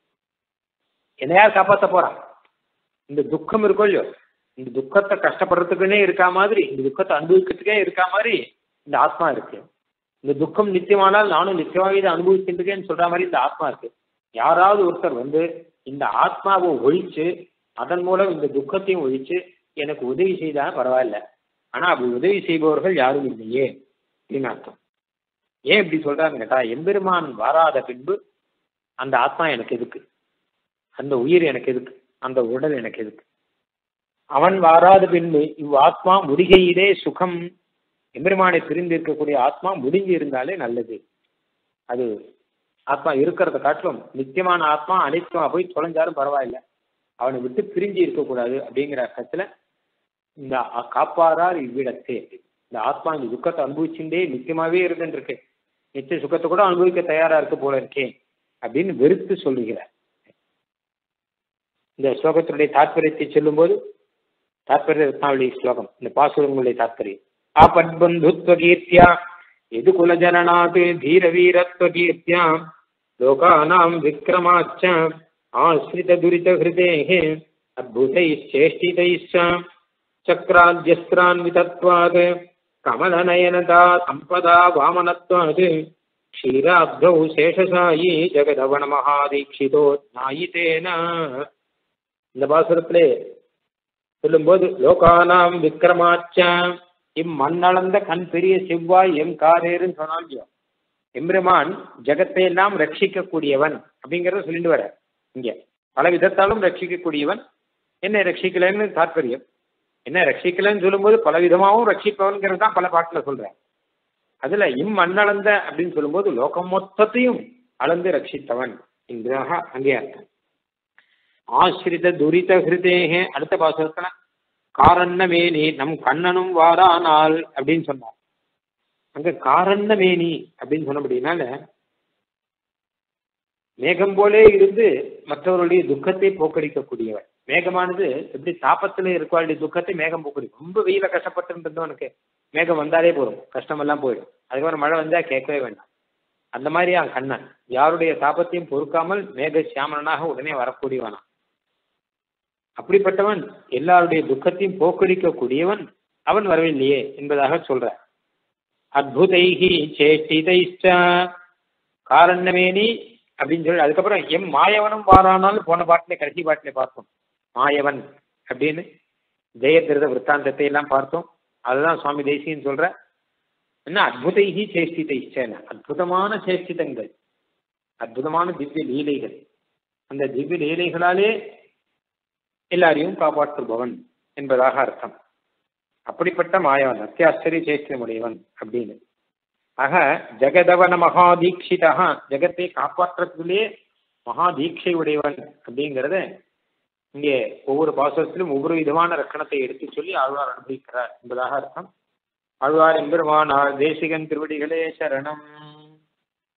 என்ன யார் காப்பாற்ற போறான் இந்த துக்கம் இருக்கோ இல்லையோ இந்த துக்கத்தை கஷ்டப்படுறதுக்குன்னே இருக்கா மாதிரி இந்த துக்கத்தை அனுபவிக்கிறதுக்கே இருக்கா மாதிரி இந்த ஆத்மா இருக்கு இந்த துக்கம் நித்தியமானால் நானும் நித்தியமாக இதை அனுபவிக்கின்றேன்னு சொல்ற மாதிரி இந்த ஆத்மா இருக்கு யாராவது ஒருத்தர் வந்து இந்த ஆத்மாவை ஒழிச்சு அதன் மூலம் இந்த துக்கத்தையும் ஒழிச்சு எனக்கு உதவி செய்தா பரவாயில்ல ஆனா அப்படி உதவி செய்பவர்கள் யாரும் இல்லையே அப்படின்னு அர்த்தம் ஏன் இப்படி சொல்றாருன்னு கேட்டா எம்பெருமான் வாராத பின்பு அந்த ஆத்மா எனக்கு எதுக்கு அந்த உயிர் எனக்கு எதுக்கு அந்த உடல் எனக்கு எதுக்கு அவன் வாராத பின்பு இவ் ஆத்மா முடிகையிலே சுகம் எம்பெருமானை பிரிந்து இருக்கக்கூடிய ஆத்மா முடிஞ்சு இருந்தாலே நல்லது அது ஆத்மா இருக்கிறத காட்டிலும் நித்தியமான ஆத்மா அனைத்துமா போய் தொலைஞ்சாலும் பரவாயில்ல அவனை விட்டு பிரிஞ்சு இருக்கக்கூடாது அப்படிங்கிற அர்த்தத்துல இந்த காப்பாரார் இவ்விடத்தே இந்த ஆத்மா இந்த துக்கத்தை அனுபவிச்சுட்டே நித்தியமாவே இருந்துருக்கு நித்திய சுகத்தை கூட அனுபவிக்க தயாரா இருக்க போல இருக்கேன் அப்படின்னு வெறுத்து சொல்லுகிறார் இந்த ஸ்லோகத்தினுடைய தாற்பயத்தை சொல்லும்போது தாற்பய ரத்னாவளி ஸ்லோகம் இந்த பாசுரங்களுடைய தாற்பயம் ஆபத்பந்துத்வ கீர்த்தியா எது குலஜனநாத் தீர வீரத்வ கீர்த்தியா லோகானாம் விக்ரமாச்ச ஆசிரித துரித ஹிருதேः அத்புதைश्चेष्टितैश्च चक्राद्यस्त्रान्वितत्वात् कमलनयनता सम्पदा वामनत्वात् क्षीराब्धौ शेषसायी जगदवनमहादीक्षितो ஞாயிதேன இந்த பாசுரத்திலே சொல்லும்போது லோகானாம் விக்ரமாச்ச இம்மண்ணளந்த கண் பெரிய செவ்வாய் எம் காரேருன்னு சொன்னாலும் எம்பெருமான் ஜகத்தை எல்லாம் ரட்சிக்கக்கூடியவன் அப்படிங்கிறத சொல்லிட்டு வர இங்க பல விதத்தாலும் ரட்சிக்கக்கூடியவன் என்ன ரட்சிக்கலன்னு தாற்பயம் என்ன ரட்சிக்கலன்னு சொல்லும்போது பல விதமாகவும் ரட்சிப்பவன்கிறது தான் பல பாட்டில் சொல்றேன் அதுல இம் மண்ணளந்த அப்படின்னு சொல்லும்போது லோகம் மொத்தத்தையும் அளந்து ரட்சித்தவன் என்கிறாக அங்கே அர்த்தம் ஆசிரித துரித ஹிருதேகே அடுத்த பாசுரத்துல காரண்ணமேனி நம் கண்ணனும் வாரானால் அப்படின்னு சொன்னார் அங்க காரண்ணமேனி அப்படின்னு சொன்னபடினால மேகம் போலே இருந்து மற்றவர்களுடைய துக்கத்தை போக்கடிக்கக்கூடியவன் மேகமானது எப்படி தாப்பத்துல இருக்கவாளுடைய துக்கத்தை மேகம் போக்கடிக்கும் ரொம்ப வெயில கஷ்டப்பட்டு இருந்தவனுக்கு மேகம் வந்தாலே போதும் கஷ்டமெல்லாம் போயிடும் அதுக்கப்புறம் மழை வந்தா கேட்கவே வேண்டாம் அந்த மாதிரி அவன் கண்ணன் யாருடைய தாபத்தையும் பொறுக்காமல் மேக சியாமலனாக உடனே வரக்கூடியவனா அப்படிப்பட்டவன் எல்லாருடைய துக்கத்தையும் போக்கடிக்கக்கூடியவன் அவன் வரவில்லையே என்பதாக சொல்ற அத்புதைகி சேஷ்டிதைச்ச காரணமேனி அப்படின்னு சொல்லி அதுக்கப்புறம் எம் மாயவனும் வாரானாலும் போன பாட்டிலே கடைசி பாட்டிலே பார்த்தோம் மாயவன் அப்படின்னு ஜெயதிரத விற்த்தாந்தத்தை எல்லாம் பார்த்தோம் அதுதான் சுவாமி தேசியன்னு சொல்ற என்ன அத்புதைகி சேஷ்டிதைச்சேன அற்புதமான சேஷ்டிதங்கள் அற்புதமான திவ்ய லீலைகள் அந்த திவ்ய லீலைகளாலே எல்லாரையும் காப்பாற்றுபவன் என்பதாக அர்த்தம் அப்படிப்பட்ட மாயவன் அத்தியாச்சரிய சேஷ்டியமுடையவன் அப்படின்னு ஆக ஜெகதவன மகாதீட்சிதா ஜெகத்தை காப்பாற்றத்திலே மகாதீட்சை உடையவன் அப்படிங்கிறத இங்கே ஒவ்வொரு பாசுரத்திலும் ஒவ்வொரு விதமான ரக்கணத்தை எடுத்து சொல்லி ஆழ்வார் அனுபவிக்கிறார் என்பதாக அர்த்தம் ஆழ்வார் எம்பெருமானார் தேசிகன் திருவடிகளே சரணம்